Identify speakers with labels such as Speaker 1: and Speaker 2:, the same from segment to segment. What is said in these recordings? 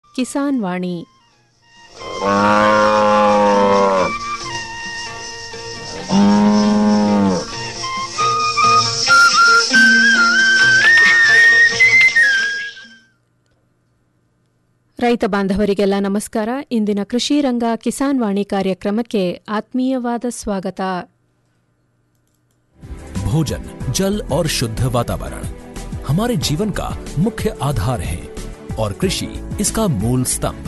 Speaker 1: ಕಿಸಾನ್ ವಾಣಿ ರೈತ ಬಾಂಧವರಿಗೆಲ್ಲ ನಮಸ್ಕಾರ ಇಂದಿನ ಕೃಷಿ ರಂಗ ಕಿಸಾನ್ ವಾಣಿ ಕಾರ್ಯಕ್ರಮಕ್ಕೆ ಆತ್ಮೀಯವಾದ ಸ್ವಾಗತ
Speaker 2: भोजन जल और शुद्ध वातावरण हमारे जीवन का मुख्य आधार है और कृषि इसका मूल स्तंभ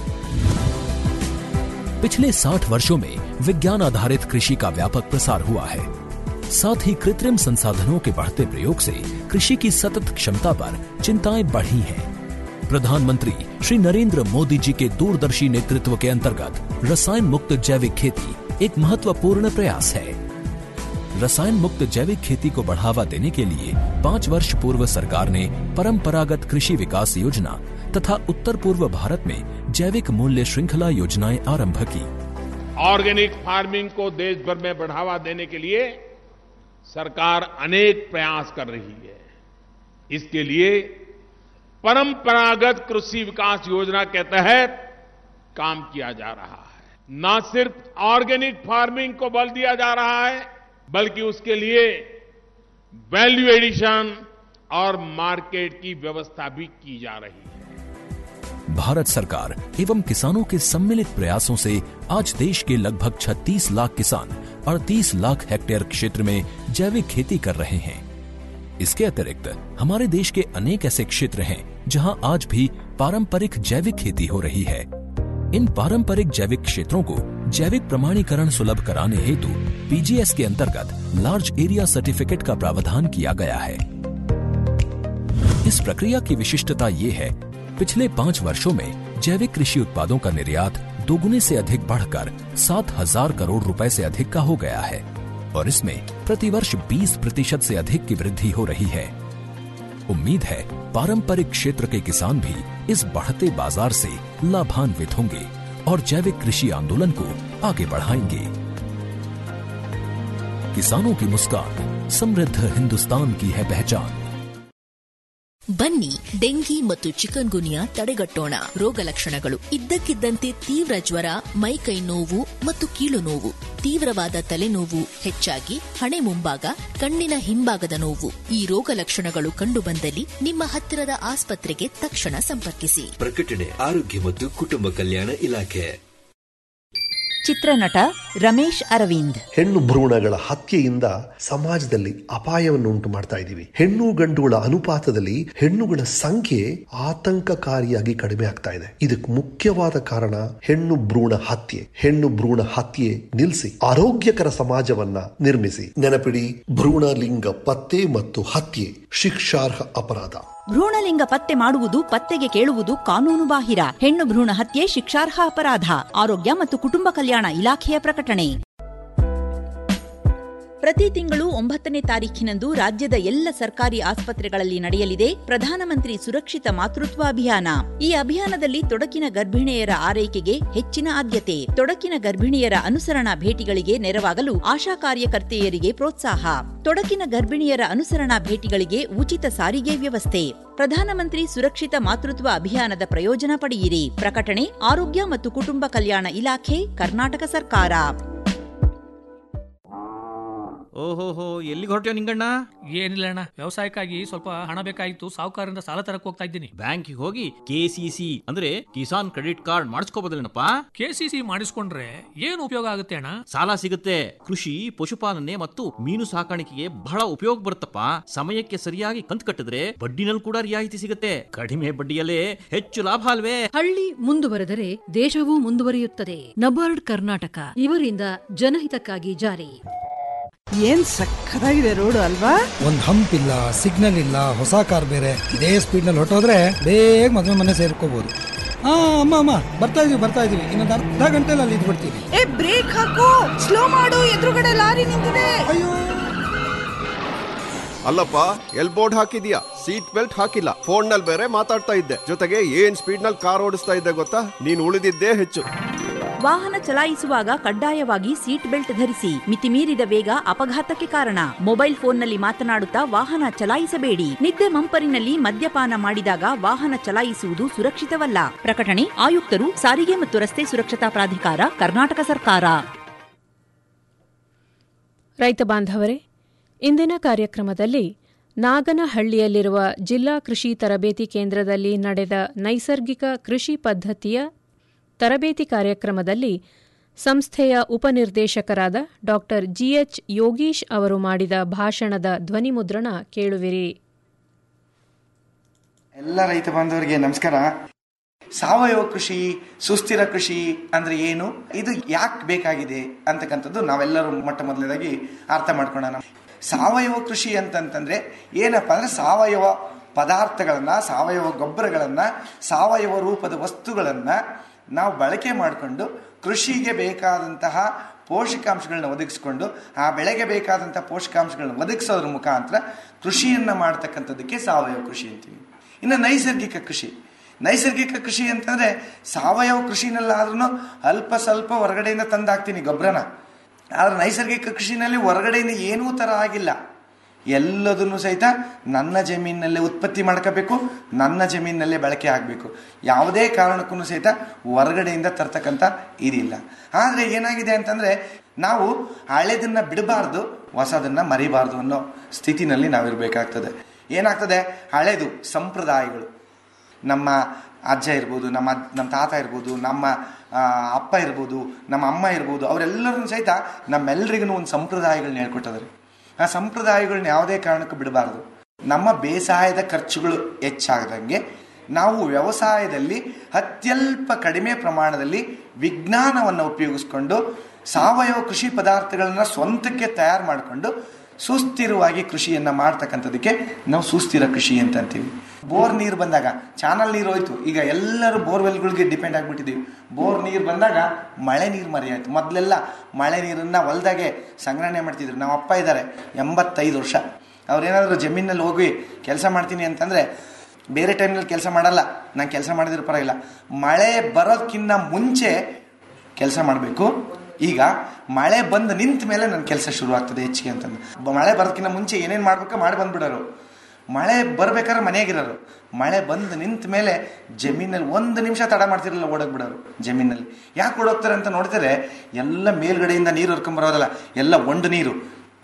Speaker 2: पिछले 60 वर्षों में विज्ञान आधारित कृषि का व्यापक प्रसार हुआ है साथ ही कृत्रिम संसाधनों के बढ़ते प्रयोग से कृषि की सतत क्षमता पर चिंताएं बढ़ी हैं प्रधानमंत्री श्री नरेंद्र मोदी जी के दूरदर्शी नेतृत्व के अंतर्गत रसायन मुक्त जैविक खेती एक महत्वपूर्ण प्रयास है रसायन मुक्त जैविक खेती को बढ़ावा देने के लिए पाँच वर्ष पूर्व सरकार ने परंपरागत कृषि विकास योजना तथा उत्तर पूर्व भारत में जैविक मूल्य श्रृंखला योजनाएं आरंभ की
Speaker 3: ऑर्गेनिक फार्मिंग को देश भर में बढ़ावा देने के लिए सरकार अनेक प्रयास कर रही है इसके लिए परंपरागत कृषि विकास योजना के तहत काम किया जा रहा है न सिर्फ ऑर्गेनिक फार्मिंग को बल दिया जा रहा है बल्कि उसके लिए वैल्यू एडिशन और मार्केट की व्यवस्था भी की जा रही है
Speaker 2: भारत सरकार एवं किसानों के सम्मिलित प्रयासों से आज देश के लगभग 36 लाख किसान 38 लाख हेक्टेयर क्षेत्र में जैविक खेती कर रहे हैं इसके अतिरिक्त हमारे देश के अनेक ऐसे क्षेत्र हैं जहां आज भी पारंपरिक जैविक खेती हो रही है इन पारंपरिक जैविक क्षेत्रों को जैविक प्रमाणीकरण सुलभ कराने हेतु पीजीएस के अंतर्गत लार्ज एरिया सर्टिफिकेट का प्रावधान किया गया है इस प्रक्रिया की विशिष्टता ये है पिछले पाँच वर्षों में जैविक कृषि उत्पादों का निर्यात दोगुने से अधिक बढ़कर सात हजार करोड़ रुपए से अधिक का हो गया है और इसमें प्रतिवर्ष 20 प्रतिशत से अधिक की वृद्धि हो रही है उम्मीद है पारंपरिक क्षेत्र के किसान भी इस बढ़ते बाजार से लाभान्वित होंगे और जैविक कृषि आंदोलन को आगे बढ़ाएंगे किसानों की मुस्कान समृद्ध हिंदुस्तान की है पहचान
Speaker 4: ಬನ್ನಿ ಡೆಂಗಿ ಮತ್ತು ಚಿಕನ್ ಗುನಿಯಾ ತಡೆಗಟ್ಟೋಣ ರೋಗ ಲಕ್ಷಣಗಳು ಇದ್ದಕ್ಕಿದ್ದಂತೆ ತೀವ್ರ ಜ್ವರ ಮೈಕೈ ನೋವು ಮತ್ತು ಕೀಲು ನೋವು ತೀವ್ರವಾದ ತಲೆನೋವು ಹೆಚ್ಚಾಗಿ ಹಣೆ ಮುಂಭಾಗ ಕಣ್ಣಿನ ಹಿಂಭಾಗದ ನೋವು ಈ ರೋಗ ಲಕ್ಷಣಗಳು ಕಂಡುಬಂದಲ್ಲಿ ನಿಮ್ಮ ಹತ್ತಿರದ ಆಸ್ಪತ್ರೆಗೆ ತಕ್ಷಣ ಸಂಪರ್ಕಿಸಿ
Speaker 5: ಪ್ರಕಟಣೆ ಆರೋಗ್ಯ ಮತ್ತು ಕುಟುಂಬ ಕಲ್ಯಾಣ ಇಲಾಖೆ
Speaker 6: ಚಿತ್ರನಟ ರಮೇಶ್ ಅರವಿಂದ್
Speaker 7: ಹೆಣ್ಣು ಭ್ರೂಣಗಳ ಹತ್ಯೆಯಿಂದ ಸಮಾಜದಲ್ಲಿ ಅಪಾಯವನ್ನು ಉಂಟು ಮಾಡ್ತಾ ಇದ್ದೀವಿ ಹೆಣ್ಣು ಗಂಡುಗಳ ಅನುಪಾತದಲ್ಲಿ ಹೆಣ್ಣುಗಳ ಸಂಖ್ಯೆ ಆತಂಕಕಾರಿಯಾಗಿ ಕಡಿಮೆ ಆಗ್ತಾ ಇದೆ ಇದಕ್ಕೆ ಮುಖ್ಯವಾದ ಕಾರಣ ಹೆಣ್ಣು ಭ್ರೂಣ ಹತ್ಯೆ ಹೆಣ್ಣು ಭ್ರೂಣ ಹತ್ಯೆ ನಿಲ್ಲಿಸಿ ಆರೋಗ್ಯಕರ ಸಮಾಜವನ್ನ ನಿರ್ಮಿಸಿ ನೆನಪಿಡಿ ಭ್ರೂಣ ಲಿಂಗ ಪತ್ತೆ ಮತ್ತು ಹತ್ಯೆ ಶಿಕ್ಷಾರ್ಹ ಅಪರಾಧ
Speaker 6: ಭ್ರೂಣಲಿಂಗ ಪತ್ತೆ ಮಾಡುವುದು ಪತ್ತೆಗೆ ಕೇಳುವುದು ಕಾನೂನು ಬಾಹಿರ ಹೆಣ್ಣು ಭ್ರೂಣ ಹತ್ಯೆ ಶಿಕ್ಷಾರ್ಹ ಅಪರಾಧ ಆರೋಗ್ಯ ಮತ್ತು ಕುಟುಂಬ ಕಲ್ಯಾಣ ಇಲಾಖೆಯ ಪ್ರಕಟಣೆ ಪ್ರತಿ ತಿಂಗಳು ಒಂಬತ್ತನೇ ತಾರೀಖಿನಂದು ರಾಜ್ಯದ ಎಲ್ಲ ಸರ್ಕಾರಿ ಆಸ್ಪತ್ರೆಗಳಲ್ಲಿ ನಡೆಯಲಿದೆ ಪ್ರಧಾನಮಂತ್ರಿ ಸುರಕ್ಷಿತ ಮಾತೃತ್ವ ಅಭಿಯಾನ ಈ ಅಭಿಯಾನದಲ್ಲಿ ತೊಡಕಿನ ಗರ್ಭಿಣಿಯರ ಆರೈಕೆಗೆ ಹೆಚ್ಚಿನ ಆದ್ಯತೆ ತೊಡಕಿನ ಗರ್ಭಿಣಿಯರ ಅನುಸರಣಾ ಭೇಟಿಗಳಿಗೆ ನೆರವಾಗಲು ಆಶಾ ಕಾರ್ಯಕರ್ತೆಯರಿಗೆ ಪ್ರೋತ್ಸಾಹ ತೊಡಕಿನ ಗರ್ಭಿಣಿಯರ ಅನುಸರಣಾ ಭೇಟಿಗಳಿಗೆ ಉಚಿತ ಸಾರಿಗೆ ವ್ಯವಸ್ಥೆ ಪ್ರಧಾನಮಂತ್ರಿ ಸುರಕ್ಷಿತ ಮಾತೃತ್ವ ಅಭಿಯಾನದ ಪ್ರಯೋಜನ ಪಡೆಯಿರಿ ಪ್ರಕಟಣೆ ಆರೋಗ್ಯ ಮತ್ತು ಕುಟುಂಬ ಕಲ್ಯಾಣ ಇಲಾಖೆ ಕರ್ನಾಟಕ ಸರ್ಕಾರ
Speaker 8: ಓಹೋಹೋ ಎಲ್ಲಿಗೆ ಹೊರಟ್ಯೋ ನಿಂಗಣ್ಣ
Speaker 9: ಏನಿಲ್ಲ ಅಣ್ಣ ವ್ಯವಸಾಯಕ್ಕಾಗಿ ಸ್ವಲ್ಪ ಹಣ ಬೇಕಾಗಿತ್ತು ಸಾಹುಕಾರರಿಂದ ಸಾಲ ತರಕ್ ಹೋಗ್ತಾ ಇದ್ದೀನಿ
Speaker 8: ಬ್ಯಾಂಕಿಗೆ ಹೋಗಿ ಕೆಸಿಸಿ ಅಂದ್ರೆ ಕಿಸಾನ್ ಕ್ರೆಡಿಟ್ ಕಾರ್ಡ್ ಮಾಡಿಸ್ಕೋಬೋದಲ್ಲೇನಪ್ಪ
Speaker 9: ಕೆಸಿಸಿ ಮಾಡಿಸ್ಕೊಂಡ್ರೆ ಏನು ಉಪಯೋಗ ಆಗುತ್ತೆ ಅಣ್ಣ
Speaker 8: ಸಾಲ ಸಿಗುತ್ತೆ ಕೃಷಿ ಪಶುಪಾಲನೆ ಮತ್ತು ಮೀನು ಸಾಕಾಣಿಕೆಗೆ ಬಹಳ ಉಪಯೋಗ ಬರುತ್ತಪ್ಪ ಸಮಯಕ್ಕೆ ಸರಿಯಾಗಿ ಕಂತು ಕಟ್ಟಿದ್ರೆ ಬಡ್ಡಿನಲ್ಲಿ ಕೂಡ ರಿಯಾಯಿತಿ ಸಿಗುತ್ತೆ ಕಡಿಮೆ ಬಡ್ಡಿಯಲ್ಲೇ ಹೆಚ್ಚು ಲಾಭ ಅಲ್ವೇ
Speaker 10: ಹಳ್ಳಿ ಮುಂದುವರೆದರೆ ದೇಶವೂ ಮುಂದುವರಿಯುತ್ತದೆ ನಬಾರ್ಡ್ ಕರ್ನಾಟಕ ಇವರಿಂದ ಜನಹಿತಕ್ಕಾಗಿ ಜಾರಿ
Speaker 11: ಏನ್ ಸಕ್ಕತ್ತಾಗಿದೆ ರೋಡು ಅಲ್ವಾ
Speaker 12: ಒಂದ್ ಹಂಪ್ ಇಲ್ಲ ಸಿಗ್ನಲ್ ಇಲ್ಲ ಹೊಸ ಕಾರ್ ಬೇರೆ ಇದೇ ಸ್ಪೀಡ್ ನಲ್ಲಿ ಹೊಟ್ಟೋದ್ರೆ ಬೇಗ ಮದುವೆ ಮನೆ ಸೇರ್ಕೋಬಹುದು ಹಾ ಅಮ್ಮ ಅಮ್ಮ ಬರ್ತಾ ಇದೀವಿ ಬರ್ತಾ ಇದೀವಿ ಇನ್ನೊಂದು ಅರ್ಧ ಗಂಟೆಲಿ ಅಲ್ಲಿ ಇದ್ಬಿಡ್ತೀವಿ
Speaker 11: ಏ ಬ್ರೇಕ್ ಹಾಕು ಸ್ಲೋ ಮಾಡು ಎದುರುಗಡೆ ಲಾರಿ ನಿಂತಿದೆ
Speaker 12: ಅಯ್ಯೋ
Speaker 13: ಅಲ್ಲಪ್ಪ ಎಲ್ ಬೋರ್ಡ್ ಹಾಕಿದ್ಯಾ ಸೀಟ್ ಬೆಲ್ಟ್ ಹಾಕಿಲ್ಲ ಫೋನ್ ನಲ್ಲಿ ಬೇರೆ ಮಾತಾಡ್ತಾ ಇದ್ದೆ ಜೊತೆಗೆ ಏನ್ ಸ್ಪೀಡ್ ನಲ್ಲಿ ಕಾರ್ ಓಡಿಸ್ತಾ ಇದ್ದೆ ಗೊತ್ತಾ ನೀನ್ ಉಳಿದಿದ್ದೇ ಹೆಚ್ಚು
Speaker 6: ವಾಹನ ಚಲಾಯಿಸುವಾಗ ಕಡ್ಡಾಯವಾಗಿ ಸೀಟ್ ಬೆಲ್ಟ್ ಧರಿಸಿ ಮಿತಿಮೀರಿದ ವೇಗ ಅಪಘಾತಕ್ಕೆ ಕಾರಣ ಮೊಬೈಲ್ ಫೋನ್ನಲ್ಲಿ ಮಾತನಾಡುತ್ತಾ ವಾಹನ ಚಲಾಯಿಸಬೇಡಿ ನಿದ್ದೆ ಮಂಪರಿನಲ್ಲಿ ಮದ್ಯಪಾನ ಮಾಡಿದಾಗ ವಾಹನ ಚಲಾಯಿಸುವುದು ಸುರಕ್ಷಿತವಲ್ಲ ಪ್ರಕಟಣೆ ಆಯುಕ್ತರು ಸಾರಿಗೆ ಮತ್ತು ರಸ್ತೆ ಸುರಕ್ಷತಾ ಪ್ರಾಧಿಕಾರ ಕರ್ನಾಟಕ ಸರ್ಕಾರ
Speaker 1: ರೈತ ಬಾಂಧವರೇ ಇಂದಿನ ಕಾರ್ಯಕ್ರಮದಲ್ಲಿ ನಾಗನಹಳ್ಳಿಯಲ್ಲಿರುವ ಜಿಲ್ಲಾ ಕೃಷಿ ತರಬೇತಿ ಕೇಂದ್ರದಲ್ಲಿ ನಡೆದ ನೈಸರ್ಗಿಕ ಕೃಷಿ ಪದ್ಧತಿಯ ತರಬೇತಿ ಕಾರ್ಯಕ್ರಮದಲ್ಲಿ ಸಂಸ್ಥೆಯ ಉಪನಿರ್ದೇಶಕರಾದ ಡಾ ಜಿಎಚ್ ಯೋಗೀಶ್ ಅವರು ಮಾಡಿದ ಭಾಷಣದ ಧ್ವನಿಮುದ್ರಣ ಕೇಳುವಿರಿ
Speaker 14: ಎಲ್ಲ ರೈತ ಬಾಂಧವರಿಗೆ ನಮಸ್ಕಾರ ಸಾವಯವ ಕೃಷಿ ಸುಸ್ಥಿರ ಕೃಷಿ ಅಂದ್ರೆ ಏನು ಇದು ಯಾಕೆ ಬೇಕಾಗಿದೆ ಅಂತಕ್ಕಂಥದ್ದು ನಾವೆಲ್ಲರೂ ಮೊಟ್ಟ ಮೊದಲನೇದಾಗಿ ಅರ್ಥ ಮಾಡ್ಕೊಳ್ಳೋಣ ಸಾವಯವ ಕೃಷಿ ಅಂತಂತಂದ್ರೆ ಏನಪ್ಪ ಅಂದ್ರೆ ಸಾವಯವ ಪದಾರ್ಥಗಳನ್ನ ಸಾವಯವ ಗೊಬ್ಬರಗಳನ್ನ ಸಾವಯವ ರೂಪದ ವಸ್ತುಗಳನ್ನ ನಾವು ಬಳಕೆ ಮಾಡಿಕೊಂಡು ಕೃಷಿಗೆ ಬೇಕಾದಂತಹ ಪೋಷಕಾಂಶಗಳನ್ನ ಒದಗಿಸ್ಕೊಂಡು ಆ ಬೆಳೆಗೆ ಬೇಕಾದಂತಹ ಪೋಷಕಾಂಶಗಳನ್ನ ಒದಗಿಸೋದ್ರ ಮುಖಾಂತರ ಕೃಷಿಯನ್ನ ಮಾಡ್ತಕ್ಕಂಥದ್ದಕ್ಕೆ ಸಾವಯವ ಕೃಷಿ ಅಂತೀವಿ ಇನ್ನು ನೈಸರ್ಗಿಕ ಕೃಷಿ ನೈಸರ್ಗಿಕ ಕೃಷಿ ಅಂತಂದ್ರೆ ಸಾವಯವ ಕೃಷಿನಲ್ಲಾದ್ರೂ ಅಲ್ಪ ಸ್ವಲ್ಪ ಹೊರಗಡೆಯಿಂದ ತಂದಾಕ್ತೀನಿ ಗೊಬ್ಬರನ ಆದ್ರೆ ನೈಸರ್ಗಿಕ ಕೃಷಿನಲ್ಲಿ ಹೊರಗಡೆಯಿಂದ ಏನೂ ತರ ಆಗಿಲ್ಲ ಎಲ್ಲದನ್ನು ಸಹಿತ ನನ್ನ ಜಮೀನಿನಲ್ಲೇ ಉತ್ಪತ್ತಿ ಮಾಡ್ಕೋಬೇಕು ನನ್ನ ಜಮೀನಿನಲ್ಲೇ ಬಳಕೆ ಆಗಬೇಕು ಯಾವುದೇ ಕಾರಣಕ್ಕೂ ಸಹಿತ ಹೊರಗಡೆಯಿಂದ ತರ್ತಕ್ಕಂಥ ಇದಿಲ್ಲ ಆದರೆ ಏನಾಗಿದೆ ಅಂತಂದ್ರೆ ನಾವು ಹಳೆದನ್ನ ಬಿಡಬಾರ್ದು ಹೊಸದನ್ನ ಮರಿಬಾರ್ದು ಅನ್ನೋ ಸ್ಥಿತಿನಲ್ಲಿ ನಾವಿರಬೇಕಾಗ್ತದೆ ಏನಾಗ್ತದೆ ಹಳೆದು ಸಂಪ್ರದಾಯಗಳು ನಮ್ಮ ಅಜ್ಜ ಇರ್ಬೋದು ನಮ್ಮ ನಮ್ಮ ತಾತ ಇರ್ಬೋದು ನಮ್ಮ ಅಪ್ಪ ಇರ್ಬೋದು ನಮ್ಮ ಅಮ್ಮ ಇರ್ಬೋದು ಅವರೆಲ್ಲರೂ ಸಹಿತ ನಮ್ಮೆಲ್ಲರಿಗೂ ಒಂದು ಸಂಪ್ರದಾಯಗಳನ್ನ ಹೇಳ್ಕೊಟ್ಟಿದ್ದಾರೆ ಆ ಸಂಪ್ರದಾಯಗಳನ್ನ ಯಾವುದೇ ಕಾರಣಕ್ಕೂ ಬಿಡಬಾರ್ದು ನಮ್ಮ ಬೇಸಾಯದ ಖರ್ಚುಗಳು ಹೆಚ್ಚಾಗದಂಗೆ ನಾವು ವ್ಯವಸಾಯದಲ್ಲಿ ಅತ್ಯಲ್ಪ ಕಡಿಮೆ ಪ್ರಮಾಣದಲ್ಲಿ ವಿಜ್ಞಾನವನ್ನು ಉಪಯೋಗಿಸ್ಕೊಂಡು ಸಾವಯವ ಕೃಷಿ ಪದಾರ್ಥಗಳನ್ನ ಸ್ವಂತಕ್ಕೆ ತಯಾರು ಮಾಡಿಕೊಂಡು ಸುಸ್ಥಿರವಾಗಿ ಕೃಷಿಯನ್ನ ಮಾಡ್ತಕ್ಕಂಥದಕ್ಕೆ ನಾವು ಸುಸ್ಥಿರ ಕೃಷಿ ಅಂತ ಅಂತೀವಿ ಬೋರ್ ನೀರು ಬಂದಾಗ ಚಾನಲ್ ನೀರು ಹೋಯ್ತು ಈಗ ಎಲ್ಲರೂ ಬೋರ್ವೆಲ್ಗಳಿಗೆ ಡಿಪೆಂಡ್ ಆಗಿಬಿಟ್ಟಿದ್ದೀವಿ ಬೋರ್ ನೀರು ಬಂದಾಗ ಮಳೆ ನೀರು ಮರೆಯಾಯ್ತು ಮೊದಲೆಲ್ಲ ಮಳೆ ನೀರನ್ನ ಹೊಲ್ದಾಗೆ ಸಂಗ್ರಹಣೆ ಮಾಡ್ತಿದ್ರು ನಮ್ಮ ಅಪ್ಪ ಇದ್ದಾರೆ ಎಂಬತ್ತೈದು ವರ್ಷ ಅವ್ರೇನಾದರೂ ಜಮೀನಲ್ಲಿ ಹೋಗಿ ಕೆಲಸ ಮಾಡ್ತೀನಿ ಅಂತಂದ್ರೆ ಬೇರೆ ಟೈಮ್ನಲ್ಲಿ ಕೆಲಸ ಮಾಡಲ್ಲ ನಾನು ಕೆಲಸ ಮಾಡಿದ್ರೆ ಪರವಾಗಿಲ್ಲ ಮಳೆ ಬರೋದಕ್ಕಿಂತ ಮುಂಚೆ ಕೆಲಸ ಮಾಡಬೇಕು ಈಗ ಮಳೆ ಬಂದು ನಿಂತ ಮೇಲೆ ನನ್ನ ಕೆಲಸ ಶುರು ಆಗ್ತದೆ ಹೆಚ್ಚಿಗೆ ಅಂತಂದು ಮಳೆ ಬರೋದಕ್ಕಿಂತ ಮುಂಚೆ ಏನೇನು ಮಾಡ್ಬೇಕು ಮಾಡಿ ಬಂದ್ಬಿಡೋರು ಮಳೆ ಬರ್ಬೇಕಾದ್ರೆ ಮನೆಯಾಗಿರೋರು ಮಳೆ ಬಂದು ನಿಂತ ಮೇಲೆ ಜಮೀನಲ್ಲಿ ಒಂದು ನಿಮಿಷ ತಡ ಮಾಡ್ತಿರಲಿಲ್ಲ ಓಡೋಗ್ಬಿಡೋರು ಜಮೀನಲ್ಲಿ ಯಾಕೆ ಓಡೋಗ್ತಾರೆ ಅಂತ ನೋಡ್ತಾರೆ ಎಲ್ಲ ಮೇಲ್ಗಡೆಯಿಂದ ನೀರು ಹರ್ಕೊಂಬರೋದಲ್ಲ ಎಲ್ಲ ಒಂದು ನೀರು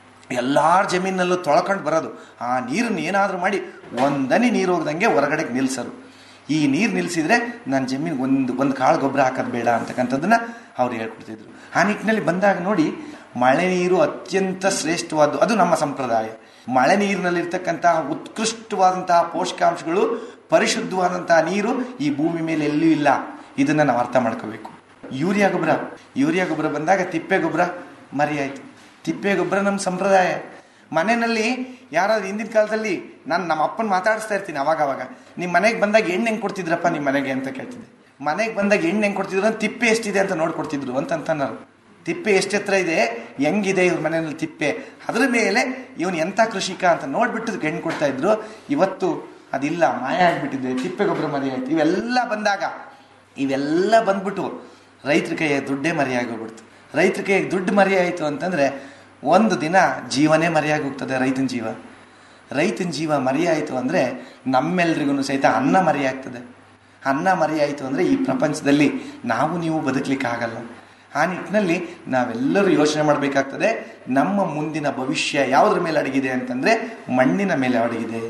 Speaker 14: ಎಲ್ಲಾರ ಜಮೀನಲ್ಲೂ ತೊಳ್ಕೊಂಡು ಬರೋದು ಆ ನೀರನ್ನು ಏನಾದರೂ ಮಾಡಿ ಒಂದನಿ ನೀರು ಹೋಗ್ದಂಗೆ ಹೊರಗಡೆಗೆ ನಿಲ್ಸರು ಈ ನೀರು ನಿಲ್ಲಿಸಿದ್ರೆ ನನ್ನ ಜಮೀನು ಒಂದು ಒಂದು ಕಾಳು ಗೊಬ್ಬರ ಹಾಕೋದು ಬೇಡ ಅಂತಕ್ಕಂಥದ್ದನ್ನ ಅವ್ರು ಹೇಳ್ಕೊಡ್ತಿದ್ರು ಆ ನಿಟ್ಟಿನಲ್ಲಿ ಬಂದಾಗ ನೋಡಿ ಮಳೆ ನೀರು ಅತ್ಯಂತ ಶ್ರೇಷ್ಠವಾದ್ದು ಅದು ನಮ್ಮ ಸಂಪ್ರದಾಯ ಮಳೆ ನೀರಿನಲ್ಲಿರ್ತಕ್ಕಂತಹ ಉತ್ಕೃಷ್ಟವಾದಂತಹ ಪೋಷಕಾಂಶಗಳು ಪರಿಶುದ್ಧವಾದಂತಹ ನೀರು ಈ ಭೂಮಿ ಮೇಲೆ ಎಲ್ಲೂ ಇಲ್ಲ ಇದನ್ನ ನಾವು ಅರ್ಥ ಮಾಡ್ಕೋಬೇಕು ಯೂರಿಯಾ ಗೊಬ್ಬರ ಯೂರಿಯಾ ಗೊಬ್ಬರ ಬಂದಾಗ ತಿಪ್ಪೆ ಗೊಬ್ಬರ ಮರಿಯಾಯ್ತು ತಿಪ್ಪೆ ಗೊಬ್ಬರ ನಮ್ಮ ಸಂಪ್ರದಾಯ ಮನೆಯಲ್ಲಿ ಯಾರಾದ್ರು ಹಿಂದಿನ ಕಾಲದಲ್ಲಿ ನಾನು ನಮ್ಮ ಅಪ್ಪನ ಮಾತಾಡಿಸ್ತಾ ಇರ್ತೀನಿ ಅವಾಗ ಅವಾಗ ನಿಮ್ಮ ಮನೆಗೆ ಬಂದಾಗ ಎಣ್ಣೆ ಹೆಂಗೆ ಕೊಡ್ತಿದ್ರಪ್ಪ ನಿಮ್ಮ ಮನೆಗೆ ಅಂತ ಕೇಳ್ತಿದ್ದೆ ಮನೆಗೆ ಬಂದಾಗ ಎಣ್ಣೆ ಹೆಂಗೆ ಕೊಡ್ತಿದ್ರು ಅಂತ ತಿಪ್ಪೆ ಎಷ್ಟಿದೆ ಅಂತ ನೋಡ್ಕೊಡ್ತಿದ್ರು ಅಂತ ಅಂತన్నారు ತಿಪ್ಪೆ ಎಷ್ಟೆತ್ರ ಇದೆ ಹೆಂಗಿದೆ ಇವ್ರ ಮನೆಯಲ್ಲಿ ತಿಪ್ಪೆ ಅದ್ರ ಮೇಲೆ ಇವನು ಎಂಥ ಕೃಷಿಕ ಅಂತ ನೋಡ್ಬಿಟ್ಟು ಹೆಣ್ಣು ಕೊಡ್ತಾ ಇದ್ರು ಇವತ್ತು ಅದಿಲ್ಲ ಮಾಯ ಆಗ್ಬಿಟ್ಟಿದೆ ತಿಪ್ಪೆ ಗೊಬ್ಬರ ಮರಿ ಆಯ್ತು ಇವೆಲ್ಲ ಬಂದಾಗ ಇವೆಲ್ಲ ಬಂದ್ಬಿಟ್ಟು ರೈತರ ಕೈಯಾಗ ದುಡ್ಡೇ ಮರಿಯಾಗಿ ಹೋಗ್ಬಿಡ್ತು ರೈತರ ಕೈಯಾಗ ದುಡ್ಡು ಮರಿ ಆಯಿತು ಅಂತಂದ್ರೆ ಒಂದು ದಿನ ಜೀವನೇ ಮರೆಯಾಗಿ ಹೋಗ್ತದೆ ರೈತನ ಜೀವ ರೈತನ ಜೀವ ಮರೆಯಾಯಿತು ಅಂದರೆ ನಮ್ಮೆಲ್ರಿಗೂ ಸಹಿತ ಅನ್ನ ಮರೆಯಾಗ್ತದೆ ಅನ್ನ ಮರೆಯಾಯಿತು ಅಂದರೆ ಈ ಪ್ರಪಂಚದಲ್ಲಿ ನಾವು ನೀವು ಬದುಕಲಿಕ್ಕೆ ಆಗಲ್ಲ ಆ ನಿಟ್ಟಿನಲ್ಲಿ ನಾವೆಲ್ಲರೂ ಯೋಚನೆ ಮಾಡಬೇಕಾಗ್ತದೆ ನಮ್ಮ ಮುಂದಿನ ಭವಿಷ್ಯ ಯಾವುದ್ರ ಮೇಲೆ ಅಡಗಿದೆ ಅಂತಂದರೆ ಮಣ್ಣಿನ ಮೇಲೆ ಅಡಗಿದೆ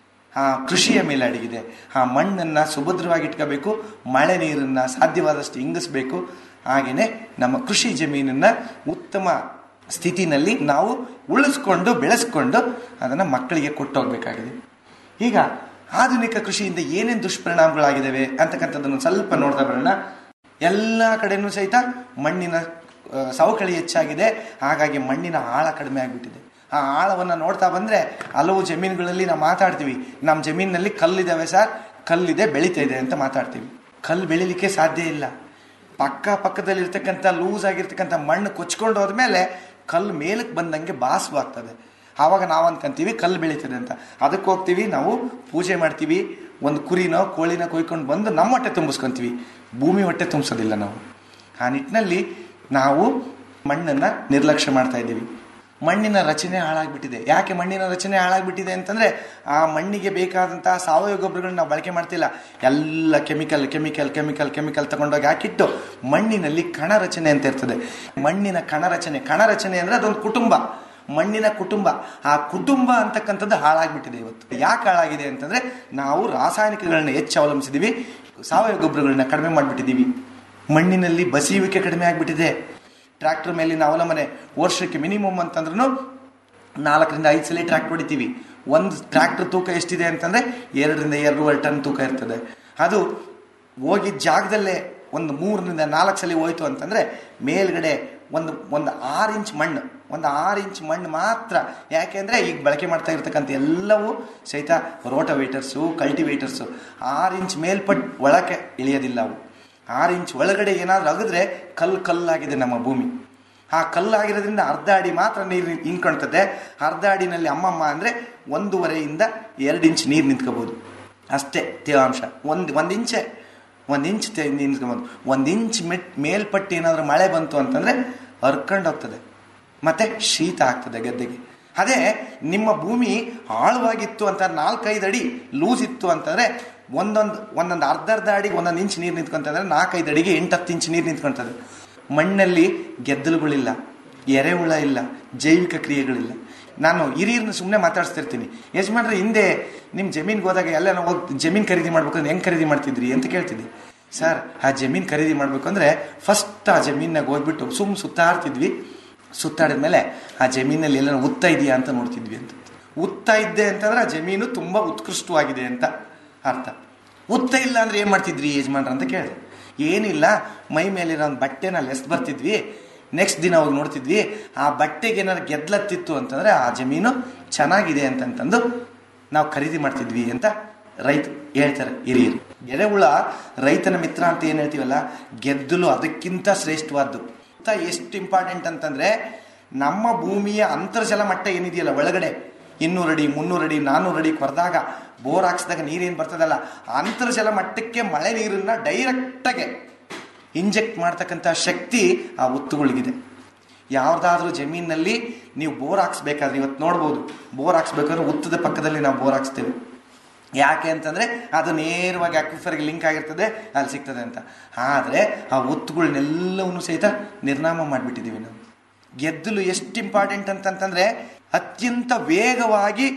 Speaker 14: ಆ ಕೃಷಿಯ ಮೇಲೆ ಅಡಗಿದೆ ಆ ಮಣ್ಣನ್ನು ಸುಭದ್ರವಾಗಿ ಇಟ್ಕೋಬೇಕು ಮಳೆ ನೀರನ್ನು ಸಾಧ್ಯವಾದಷ್ಟು ಇಂಗಿಸ್ಬೇಕು ಹಾಗೆಯೇ ನಮ್ಮ ಕೃಷಿ ಜಮೀನನ್ನು ಉತ್ತಮ ಸ್ಥಿತಿನಲ್ಲಿ ನಾವು ಉಳಿಸ್ಕೊಂಡು ಬೆಳೆಸ್ಕೊಂಡು ಅದನ್ನು ಮಕ್ಕಳಿಗೆ ಕೊಟ್ಟೋಗ್ಬೇಕಾಗಿದೆ ಈಗ ಆಧುನಿಕ ಕೃಷಿಯಿಂದ ಏನೇನು ದುಷ್ಪರಿಣಾಮಗಳಾಗಿದ್ದಾವೆ ಅಂತಕ್ಕಂಥದ್ದನ್ನು ಸ್ವಲ್ಪ ನೋಡ್ತಾ ಬರೋಣ ಎಲ್ಲ ಕಡೆನೂ ಸಹಿತ ಮಣ್ಣಿನ ಸವಕಳಿ ಹೆಚ್ಚಾಗಿದೆ ಹಾಗಾಗಿ ಮಣ್ಣಿನ ಆಳ ಕಡಿಮೆ ಆಗಿಬಿಟ್ಟಿದೆ ಆ ಆಳವನ್ನು ನೋಡ್ತಾ ಬಂದರೆ ಹಲವು ಜಮೀನುಗಳಲ್ಲಿ ನಾವು ಮಾತಾಡ್ತೀವಿ ನಮ್ಮ ಜಮೀನಿನಲ್ಲಿ ಕಲ್ಲಿದ್ದಾವೆ ಸರ್ ಕಲ್ಲಿದೆ ಬೆಳೀತಾ ಇದೆ ಅಂತ ಮಾತಾಡ್ತೀವಿ ಕಲ್ಲು ಬೆಳಿಲಿಕ್ಕೆ ಸಾಧ್ಯ ಇಲ್ಲ ಪಕ್ಕ ಪಕ್ಕದಲ್ಲಿ ಇರ್ತಕ್ಕಂಥ ಲೂಸ್ ಆಗಿರ್ತಕ್ಕಂಥ ಮಣ್ಣು ಕೊಚ್ಕೊಂಡು ಹೋದ್ಮೇಲೆ ಕಲ್ಲು ಮೇಲಕ್ಕೆ ಬಂದಂಗೆ ಬಾಸುವಾಗ್ತದೆ ಆವಾಗ ನಾವು ಅನ್ಕೊಂತೀವಿ ಕಲ್ಲು ಬೆಳೀತದೆ ಅಂತ ಅದಕ್ಕೆ ಹೋಗ್ತೀವಿ ನಾವು ಪೂಜೆ ಮಾಡ್ತೀವಿ ಒಂದು ಕುರಿನೋ ಕೋಳಿನ ಕೊಯ್ಕೊಂಡು ಬಂದು ನಮ್ಮ ಹೊಟ್ಟೆ ತುಂಬಿಸ್ಕೊಂತೀವಿ ಭೂಮಿ ಹೊಟ್ಟೆ ತುಂಬಿಸೋದಿಲ್ಲ ನಾವು ಆ ನಿಟ್ಟಿನಲ್ಲಿ ನಾವು ಮಣ್ಣನ್ನು ನಿರ್ಲಕ್ಷ್ಯ ಮಾಡ್ತಾ ಇದ್ದೀವಿ ಮಣ್ಣಿನ ರಚನೆ ಹಾಳಾಗ್ಬಿಟ್ಟಿದೆ ಯಾಕೆ ಮಣ್ಣಿನ ರಚನೆ ಹಾಳಾಗ್ಬಿಟ್ಟಿದೆ ಅಂತಂದ್ರೆ ಆ ಮಣ್ಣಿಗೆ ಬೇಕಾದಂತಹ ಸಾವಯವ ಗೊಬ್ಬರಗಳನ್ನ ನಾವು ಬಳಕೆ ಮಾಡ್ತಿಲ್ಲ ಎಲ್ಲ ಕೆಮಿಕಲ್ ಕೆಮಿಕಲ್ ಕೆಮಿಕಲ್ ಕೆಮಿಕಲ್ ತಗೊಂಡೋಗಿ ಹಾಕಿಟ್ಟು ಮಣ್ಣಿನಲ್ಲಿ ಕಣ ರಚನೆ ಅಂತ ಇರ್ತದೆ ಮಣ್ಣಿನ ಕಣ ರಚನೆ ಕಣ ರಚನೆ ಅಂದ್ರೆ ಅದೊಂದು ಕುಟುಂಬ ಮಣ್ಣಿನ ಕುಟುಂಬ ಆ ಕುಟುಂಬ ಅಂತಕ್ಕಂಥದ್ದು ಹಾಳಾಗ್ಬಿಟ್ಟಿದೆ ಇವತ್ತು ಯಾಕೆ ಹಾಳಾಗಿದೆ ಅಂತಂದ್ರೆ ನಾವು ರಾಸಾಯನಿಕಗಳನ್ನ ಹೆಚ್ಚು ಅವಲಂಬಿಸಿದೀವಿ ಸಾವಯವ ಗೊಬ್ಬರಗಳನ್ನ ಕಡಿಮೆ ಮಾಡಿಬಿಟ್ಟಿದ್ದೀವಿ ಮಣ್ಣಿನಲ್ಲಿ ಬಸಿಯುವಿಕೆ ಕಡಿಮೆ ಆಗಿಬಿಟ್ಟಿದೆ ಟ್ರ್ಯಾಕ್ಟರ್ ಮೇಲಿನ ಅವಲಂಬನೆ ವರ್ಷಕ್ಕೆ ಮಿನಿಮಮ್ ಅಂತಂದ್ರೂ ನಾಲ್ಕರಿಂದ ಐದು ಸಲ ಟ್ರ್ಯಾಕ್ಟರ್ ಹೊಡಿತೀವಿ ಒಂದು ಟ್ರ್ಯಾಕ್ಟರ್ ತೂಕ ಎಷ್ಟಿದೆ ಅಂತಂದ್ರೆ ಎರಡರಿಂದ ಎರಡೂವರೆ ಟನ್ ತೂಕ ಇರ್ತದೆ ಅದು ಹೋಗಿದ್ದ ಜಾಗದಲ್ಲೇ ಒಂದು ಮೂರರಿಂದ ನಾಲ್ಕು ಸಲ ಹೋಯ್ತು ಅಂತಂದ್ರೆ ಮೇಲ್ಗಡೆ ಒಂದು ಒಂದು ಆರು ಇಂಚ್ ಮಣ್ಣು ಒಂದು ಆರು ಇಂಚ್ ಮಣ್ಣು ಮಾತ್ರ ಯಾಕೆಂದ್ರೆ ಈಗ ಬಳಕೆ ಮಾಡ್ತಾ ಇರ್ತಕ್ಕಂಥ ಎಲ್ಲವೂ ಸಹಿತ ರೋಟವೇಟರ್ಸು ಕಲ್ಟಿವೇಟರ್ಸು ಆರು ಇಂಚ್ ಮೇಲ್ಪಟ್ಟು ಒಳಕ್ಕೆ ಇಳಿಯೋದಿಲ್ಲ ಅವು ಆರು ಇಂಚ್ ಒಳಗಡೆ ಏನಾದರೂ ಅಗಿದ್ರೆ ಕಲ್ಲು ಕಲ್ಲಾಗಿದೆ ನಮ್ಮ ಭೂಮಿ ಆ ಕಲ್ಲಾಗಿರೋದ್ರಿಂದ ಅರ್ಧ ಅಡಿ ಮಾತ್ರ ನೀರು ನಿಂತ್ಕೊಳ್ತದೆ ಅರ್ಧ ಅಡಿನಲ್ಲಿ ಅಮ್ಮಮ್ಮ ಅಂದರೆ ಒಂದೂವರೆಯಿಂದ ಎರಡು ಇಂಚ್ ನೀರು ನಿಂತ್ಕೋಬೋದು ಅಷ್ಟೇ ತೇವಾಂಶ ಒಂದು ಒಂದು ಇಂಚೆ ಒಂದು ಇಂಚ್ ತೇ ನಿಂತ್ಕೊಬೋದು ಒಂದು ಇಂಚ್ ಮೆಟ್ ಮೇಲ್ಪಟ್ಟು ಏನಾದರೂ ಮಳೆ ಬಂತು ಅಂತಂದರೆ ಹರ್ಕೊಂಡು ಹೋಗ್ತದೆ ಮತ್ತೆ ಶೀತ ಆಗ್ತದೆ ಗದ್ದೆಗೆ ಅದೇ ನಿಮ್ಮ ಭೂಮಿ ಆಳವಾಗಿತ್ತು ಅಂತ ನಾಲ್ಕೈದು ಅಡಿ ಲೂಸ್ ಇತ್ತು ಅಂತಂದ್ರೆ ಒಂದೊಂದು ಒಂದೊಂದು ಅರ್ಧ ಅರ್ಧ ಅಡಿಗೆ ಒಂದೊಂದು ಇಂಚ್ ನೀರು ನಿಂತ್ಕೊಂತಂದ್ರೆ ನಾಲ್ಕೈದು ಅಡಿಗೆ ಎಂಟು ಹತ್ತು ಇಂಚ್ ನೀರು ನಿಂತ್ಕೊಳ್ತದೆ ಮಣ್ಣಲ್ಲಿ ಗೆದ್ದಲುಗಳಿಲ್ಲ ಎರೆಹುಳ ಇಲ್ಲ ಜೈವಿಕ ಕ್ರಿಯೆಗಳಿಲ್ಲ ನಾನು ಹಿರಿಯರನ್ನ ಸುಮ್ಮನೆ ಮಾತಾಡ್ಸ್ತಿರ್ತೀನಿ ಯಜಮಾನ್ರೆ ಹಿಂದೆ ನಿಮ್ಮ ಜಮೀನ್ಗೆ ಹೋದಾಗ ಎಲ್ಲ ನಾವು ಹೋಗಿ ಜಮೀನು ಖರೀದಿ ಮಾಡ್ಬೇಕು ಅಂದ್ರೆ ಹೆಂಗೆ ಖರೀದಿ ಮಾಡ್ತಿದ್ರಿ ಅಂತ ಕೇಳ್ತಿದ್ವಿ ಸರ್ ಆ ಜಮೀನು ಖರೀದಿ ಮಾಡ್ಬೇಕು ಅಂದ್ರೆ ಫಸ್ಟ್ ಆ ಜಮೀನಾಗ ಹೋಗ್ಬಿಟ್ಟು ಸುಮ್ ಸುತ್ತಾಡ್ತಿದ್ವಿ ಸುತ್ತಾಡಿದ ಮೇಲೆ ಆ ಜಮೀನಲ್ಲಿ ಎಲ್ಲ ಉತ್ತ ಇದೆಯಾ ಅಂತ ನೋಡ್ತಿದ್ವಿ ಅಂತ ಉತ್ತ ಇದ್ದೆ ಅಂತಂದ್ರೆ ಆ ಜಮೀನು ತುಂಬಾ ಉತ್ಕೃಷ್ಟವಾಗಿದೆ ಅಂತ ಅರ್ಥ ಉತ್ತ ಇಲ್ಲ ಅಂದ್ರೆ ಏನ್ ಮಾಡ್ತಿದ್ರಿ ಯಜಮಾನ್ರ ಅಂತ ಕೇಳಿದೆ ಏನಿಲ್ಲ ಮೈ ಮೇಲಿರೋ ಒಂದು ಬಟ್ಟೆನ ಲೆಸ್ ಬರ್ತಿದ್ವಿ ನೆಕ್ಸ್ಟ್ ದಿನ ಹೋಗಿ ನೋಡ್ತಿದ್ವಿ ಆ ಬಟ್ಟೆಗೆ ಏನಾದ್ರು ಗೆದ್ಲತ್ತಿತ್ತು ಅಂತಂದ್ರೆ ಆ ಜಮೀನು ಚೆನ್ನಾಗಿದೆ ಅಂತಂತಂದು ನಾವು ಖರೀದಿ ಮಾಡ್ತಿದ್ವಿ ಅಂತ ರೈತ ಹೇಳ್ತಾರೆ ಹಿರಿಯರು ಎರೆಹುಳ ರೈತನ ಮಿತ್ರ ಅಂತ ಏನ್ ಹೇಳ್ತೀವಲ್ಲ ಗೆದ್ದಲು ಅದಕ್ಕಿಂತ ಶ್ರೇಷ್ಠವಾದ್ದು ಎಷ್ಟು ಇಂಪಾರ್ಟೆಂಟ್ ಅಂತಂದ್ರೆ ನಮ್ಮ ಭೂಮಿಯ ಅಂತರ್ಜಲ ಮಟ್ಟ ಏನಿದೆಯಲ್ಲ ಒಳಗಡೆ ಇನ್ನೂರು ಅಡಿ ಮುನ್ನೂರು ಅಡಿ ನಾನ್ನೂರು ಅಡಿ ಕೊರೆದಾಗ ಬೋರ್ ಹಾಕ್ಸಿದಾಗ ನೀರೇನು ಬರ್ತದಲ್ಲ ಅಂತರ್ಜಲ ಮಟ್ಟಕ್ಕೆ ಮಳೆ ನೀರನ್ನ ಡೈರೆಕ್ಟಾಗೆ ಇಂಜೆಕ್ಟ್ ಮಾಡ್ತಕ್ಕಂಥ ಶಕ್ತಿ ಆ ಒತ್ತುಗಳಿಗಿದೆ ಯಾವ್ದಾದ್ರೂ ಜಮೀನಲ್ಲಿ ನೀವು ಬೋರ್ ಹಾಕ್ಸ್ಬೇಕಾದ್ರೆ ಇವತ್ತು ನೋಡ್ಬೋದು ಬೋರ್ ಹಾಕ್ಸ್ಬೇಕಾದ್ರೆ ಉತ್ತದ ಪಕ್ಕದಲ್ಲಿ ನಾವು ಬೋರ್ ಹಾಕ್ಸ್ತೇವೆ ಯಾಕೆ ಅಂತಂದ್ರೆ ಅದು ನೇರವಾಗಿ ಅಕ್ವಿಫರ್ಗೆ ಲಿಂಕ್ ಆಗಿರ್ತದೆ ಅಲ್ಲಿ ಸಿಗ್ತದೆ ಅಂತ ಆದರೆ ಆ ಒತ್ತುಗಳನ್ನೆಲ್ಲವನ್ನು ಸಹಿತ ನಿರ್ನಾಮ ಮಾಡಿಬಿಟ್ಟಿದ್ದೀವಿ ನಾವು ಗೆದ್ದಲು ಎಷ್ಟು ಇಂಪಾರ್ಟೆಂಟ್ ಅಂತಂತಂದ್ರೆ ಅತ್ಯಂತ ವೇಗವಾಗಿ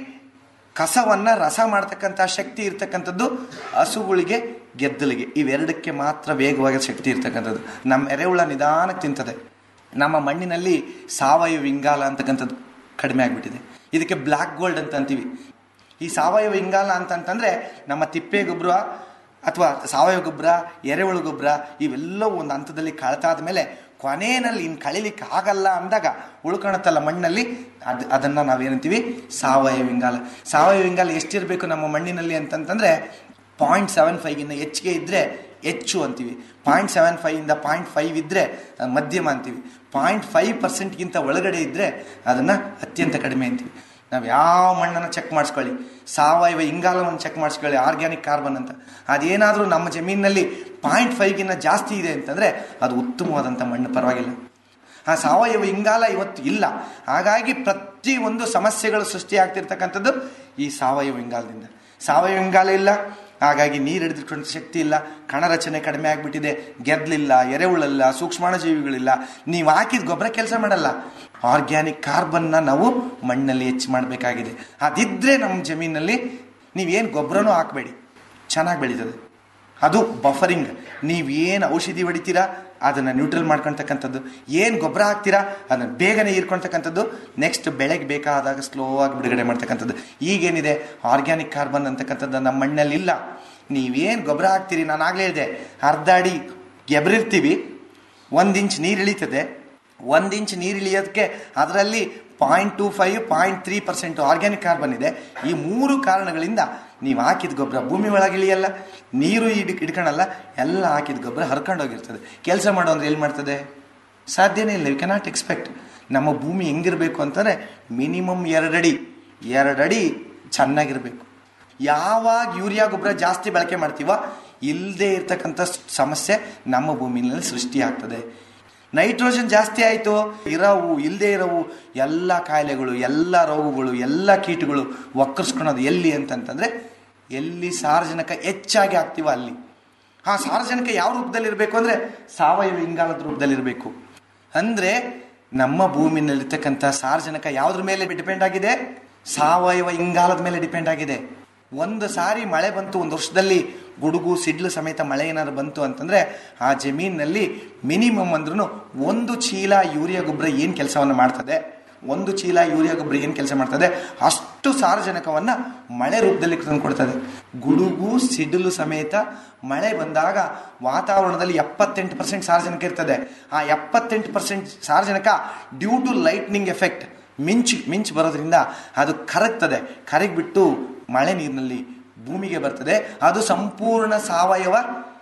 Speaker 14: ಕಸವನ್ನ ರಸ ಮಾಡ್ತಕ್ಕಂಥ ಶಕ್ತಿ ಇರ್ತಕ್ಕಂಥದ್ದು ಹಸುಗಳಿಗೆ ಗೆದ್ದಲಿಗೆ ಇವೆರಡಕ್ಕೆ ಮಾತ್ರ ವೇಗವಾಗಿ ಶಕ್ತಿ ಇರ್ತಕ್ಕಂಥದ್ದು ನಮ್ಮ ಎರೆಹುಳ ನಿಧಾನಕ್ಕೆ ತಿಂತದೆ ನಮ್ಮ ಮಣ್ಣಿನಲ್ಲಿ ಸಾವಯವ ಇಂಗಾಲ ಅಂತಕ್ಕಂಥದ್ದು ಕಡಿಮೆ ಆಗಿಬಿಟ್ಟಿದೆ ಇದಕ್ಕೆ ಬ್ಲ್ಯಾಕ್ ಗೋಲ್ಡ್ ಅಂತ ಅಂತೀವಿ ಈ ಸಾವಯವ ಇಂಗಾಲ ಅಂತಂತಂದ್ರೆ ನಮ್ಮ ತಿಪ್ಪೆ ಗೊಬ್ಬರ ಅಥವಾ ಸಾವಯವ ಗೊಬ್ಬರ ಎರೆಹುಳು ಗೊಬ್ಬರ ಇವೆಲ್ಲವೂ ಒಂದು ಹಂತದಲ್ಲಿ ಕಳ್ತಾದ ಮೇಲೆ ಕೊನೆಯಲ್ಲಿ ಇನ್ನು ಕಳಿಲಿಕ್ಕೆ ಆಗಲ್ಲ ಅಂದಾಗ ಉಳ್ಕೊಳತ್ತಲ್ಲ ಮಣ್ಣಲ್ಲಿ ಅದು ಅದನ್ನು ನಾವೇನಂತೀವಿ ಸಾವಯವ ಇಂಗಾಲ ಸಾವಯವ ಇಂಗಾಲ ಎಷ್ಟಿರಬೇಕು ನಮ್ಮ ಮಣ್ಣಿನಲ್ಲಿ ಅಂತಂತಂದ್ರೆ ಪಾಯಿಂಟ್ ಸೆವೆನ್ ಫೈವ್ಗಿನ್ನ ಹೆಚ್ಚಿಗೆ ಇದ್ದರೆ ಹೆಚ್ಚು ಅಂತೀವಿ ಪಾಯಿಂಟ್ ಸೆವೆನ್ ಫೈವಿಂದ ಪಾಯಿಂಟ್ ಫೈವ್ ಇದ್ದರೆ ಮಧ್ಯಮ ಅಂತೀವಿ ಪಾಯಿಂಟ್ ಫೈವ್ ಪರ್ಸೆಂಟ್ಗಿಂತ ಒಳಗಡೆ ಇದ್ದರೆ ಅದನ್ನು ಅತ್ಯಂತ ಕಡಿಮೆ ಅಂತೀವಿ ನಾವು ಯಾವ ಮಣ್ಣನ್ನು ಚೆಕ್ ಮಾಡಿಸ್ಕೊಳ್ಳಿ ಸಾವಯವ ಇಂಗಾಲವನ್ನು ಚೆಕ್ ಮಾಡಿಸ್ಕೊಳ್ಳಿ ಆರ್ಗ್ಯಾನಿಕ್ ಕಾರ್ಬನ್ ಅಂತ ಅದೇನಾದರೂ ನಮ್ಮ ಜಮೀನಿನಲ್ಲಿ ಪಾಯಿಂಟ್ ಫೈವ್ಗಿನ್ನ ಜಾಸ್ತಿ ಇದೆ ಅಂತಂದರೆ ಅದು ಉತ್ತಮವಾದಂಥ ಮಣ್ಣು ಪರವಾಗಿಲ್ಲ ಆ ಸಾವಯವ ಇಂಗಾಲ ಇವತ್ತು ಇಲ್ಲ ಹಾಗಾಗಿ ಪ್ರತಿ ಒಂದು ಸಮಸ್ಯೆಗಳು ಸೃಷ್ಟಿಯಾಗ್ತಿರ್ತಕ್ಕಂಥದ್ದು ಈ ಸಾವಯವ ಇಂಗಾಲದಿಂದ ಸಾವಯವ ಇಂಗಾಲ ಇಲ್ಲ ಹಾಗಾಗಿ ನೀರು ಹಿಡಿದಿಟ್ಕೊಂಡ ಶಕ್ತಿ ಇಲ್ಲ ಕಣ ರಚನೆ ಕಡಿಮೆ ಆಗಿಬಿಟ್ಟಿದೆ ಗೆದ್ಲಿಲ್ಲ ಎರೆಹುಳಲ್ಲ ಸೂಕ್ಷ್ಮಾಣುಜೀವಿಗಳಿಲ್ಲ ನೀವು ಹಾಕಿದ ಗೊಬ್ಬರ ಕೆಲಸ ಮಾಡಲ್ಲ ಆರ್ಗ್ಯಾನಿಕ್ ಕಾರ್ಬನ್ನ ನಾವು ಮಣ್ಣಲ್ಲಿ ಹೆಚ್ಚು ಮಾಡಬೇಕಾಗಿದೆ ಅದಿದ್ರೆ ನಮ್ಮ ಜಮೀನಲ್ಲಿ ನೀವೇನು ಗೊಬ್ಬರನೂ ಹಾಕಬೇಡಿ ಚೆನ್ನಾಗಿ ಬೆಳೀತದೆ ಅದು ಬಫರಿಂಗ್ ನೀವೇನು ಔಷಧಿ ಹೊಡಿತೀರಾ ಅದನ್ನು ನ್ಯೂಟ್ರಲ್ ಮಾಡ್ಕೊಳ್ತಕ್ಕಂಥದ್ದು ಏನು ಗೊಬ್ಬರ ಹಾಕ್ತೀರಾ ಅದನ್ನು ಬೇಗನೆ ಹೀರ್ಕೊಳ್ತಕ್ಕಂಥದ್ದು ನೆಕ್ಸ್ಟ್ ಬೆಳೆಗೆ ಬೇಕಾದಾಗ ಸ್ಲೋ ಆಗಿ ಬಿಡುಗಡೆ ಮಾಡ್ತಕ್ಕಂಥದ್ದು ಈಗೇನಿದೆ ಆರ್ಗ್ಯಾನಿಕ್ ಕಾರ್ಬನ್ ಅಂತಕ್ಕಂಥದ್ದು ನಮ್ಮ ಮಣ್ಣಲ್ಲಿ ಇಲ್ಲ ನೀವೇನು ಗೊಬ್ಬರ ಹಾಕ್ತೀರಿ ನಾನು ಆಗಲೇ ಹೇಳಿದೆ ಅರ್ಧ ಅಡಿ ಗೆಬರಿರ್ತೀವಿ ಒಂದು ಇಂಚ್ ನೀರು ಇಳೀತದೆ ಒಂದು ಇಂಚ್ ನೀರು ಇಳಿಯೋದಕ್ಕೆ ಅದರಲ್ಲಿ point two five point three percent organic carbon ಇದೆ ಈ ಮೂರು ಕಾರಣಗಳಿಂದ ನೀವು ಹಾಕಿದ ಗೊಬ್ಬರ ಭೂಮಿ ಒಳಗೆ ಇಳಿಯಲ್ಲ ನೀರು ಹಿಡ್ ಹಿಡ್ಕೊಳಲ್ಲ ಎಲ್ಲ ಹಾಕಿದ ಗೊಬ್ಬರ ಹರ್ಕೊಂಡು ಹೋಗಿರ್ತದೆ ಕೆಲಸ ಮಾಡೋ ಅಂದ್ರೆ ಎಲ್ಲಿ ಮಾಡ್ತದೆ ಸಾಧ್ಯನೇ ಇಲ್ಲ ಯು ಕೆನಾಟ್ ಎಕ್ಸ್ಪೆಕ್ಟ್ ನಮ್ಮ ಭೂಮಿ ಹೆಂಗಿರಬೇಕು ಅಂತಂದರೆ ಮಿನಿಮಮ್ ಎರಡಡಿ ಎರಡಡಿ ಚೆನ್ನಾಗಿರಬೇಕು ಯಾವಾಗ ಯೂರಿಯಾ ಗೊಬ್ಬರ ಜಾಸ್ತಿ ಬಳಕೆ ಮಾಡ್ತೀವೋ ಇಲ್ಲದೆ ಇರ್ತಕ್ಕಂಥ ಸಮಸ್ಯೆ ನಮ್ಮ ಭೂಮಿನಲ್ಲಿ ಸೃಷ್ಟಿಯಾಗ್ತದೆ ನೈಟ್ರೋಜನ್ ಜಾಸ್ತಿ ಆಯಿತು ಇರೋವು ಇಲ್ಲದೆ ಇರೋವು ಎಲ್ಲ ಕಾಯಿಲೆಗಳು ಎಲ್ಲ ರೋಗಗಳು ಎಲ್ಲ ಕೀಟಗಳು ಒಕ್ಕರ್ಸ್ಕೊಳೋದು ಎಲ್ಲಿ ಅಂತಂತಂದರೆ ಎಲ್ಲಿ ಸಾರಜನಕ ಹೆಚ್ಚಾಗಿ ಆಗ್ತೀವ ಅಲ್ಲಿ ಆ ಸಾರಜನಕ ಯಾವ ರೂಪದಲ್ಲಿರಬೇಕು ಅಂದರೆ ಸಾವಯವ ಇಂಗಾಲದ ರೂಪದಲ್ಲಿರಬೇಕು ಅಂದರೆ ನಮ್ಮ ಭೂಮಿನಲ್ಲಿರ್ತಕ್ಕಂಥ ಸಾರಜನಕ ಯಾವುದ್ರ ಮೇಲೆ ಡಿಪೆಂಡ್ ಆಗಿದೆ ಸಾವಯವ ಇಂಗಾಲದ ಮೇಲೆ ಡಿಪೆಂಡ್ ಆಗಿದೆ ಒಂದು ಸಾರಿ ಮಳೆ ಬಂತು ಒಂದು ವರ್ಷದಲ್ಲಿ ಗುಡುಗು ಸಿಡ್ಲು ಸಮೇತ ಮಳೆ ಏನಾದ್ರು ಬಂತು ಅಂತಂದರೆ ಆ ಜಮೀನಿನಲ್ಲಿ ಮಿನಿಮಮ್ ಅಂದ್ರೂ ಒಂದು ಚೀಲ ಯೂರಿಯಾ ಗೊಬ್ಬರ ಏನು ಕೆಲಸವನ್ನು ಮಾಡ್ತದೆ ಒಂದು ಚೀಲ ಯೂರಿಯಾ ಗೊಬ್ಬರ ಏನು ಕೆಲಸ ಮಾಡ್ತದೆ ಅಷ್ಟು ಸಾರಜನಕವನ್ನು ಮಳೆ ರೂಪದಲ್ಲಿ ತಂದು ಕೊಡ್ತದೆ ಗುಡುಗು ಸಿಡಿಲು ಸಮೇತ ಮಳೆ ಬಂದಾಗ ವಾತಾವರಣದಲ್ಲಿ ಎಪ್ಪತ್ತೆಂಟು ಪರ್ಸೆಂಟ್ ಸಾರಜನಕ ಇರ್ತದೆ ಆ ಎಪ್ಪತ್ತೆಂಟು ಪರ್ಸೆಂಟ್ ಸಾರಜನಕ ಡ್ಯೂ ಟು ಲೈಟ್ನಿಂಗ್ ಎಫೆಕ್ಟ್ ಮಿಂಚು ಮಿಂಚು ಬರೋದ್ರಿಂದ ಅದು ಕರಗ್ತದೆ ಕರಗಿಬಿಟ್ಟು ಮಳೆ ನೀರಿನಲ್ಲಿ ಭೂಮಿಗೆ ಬರ್ತದೆ ಅದು ಸಂಪೂರ್ಣ ಸಾವಯವ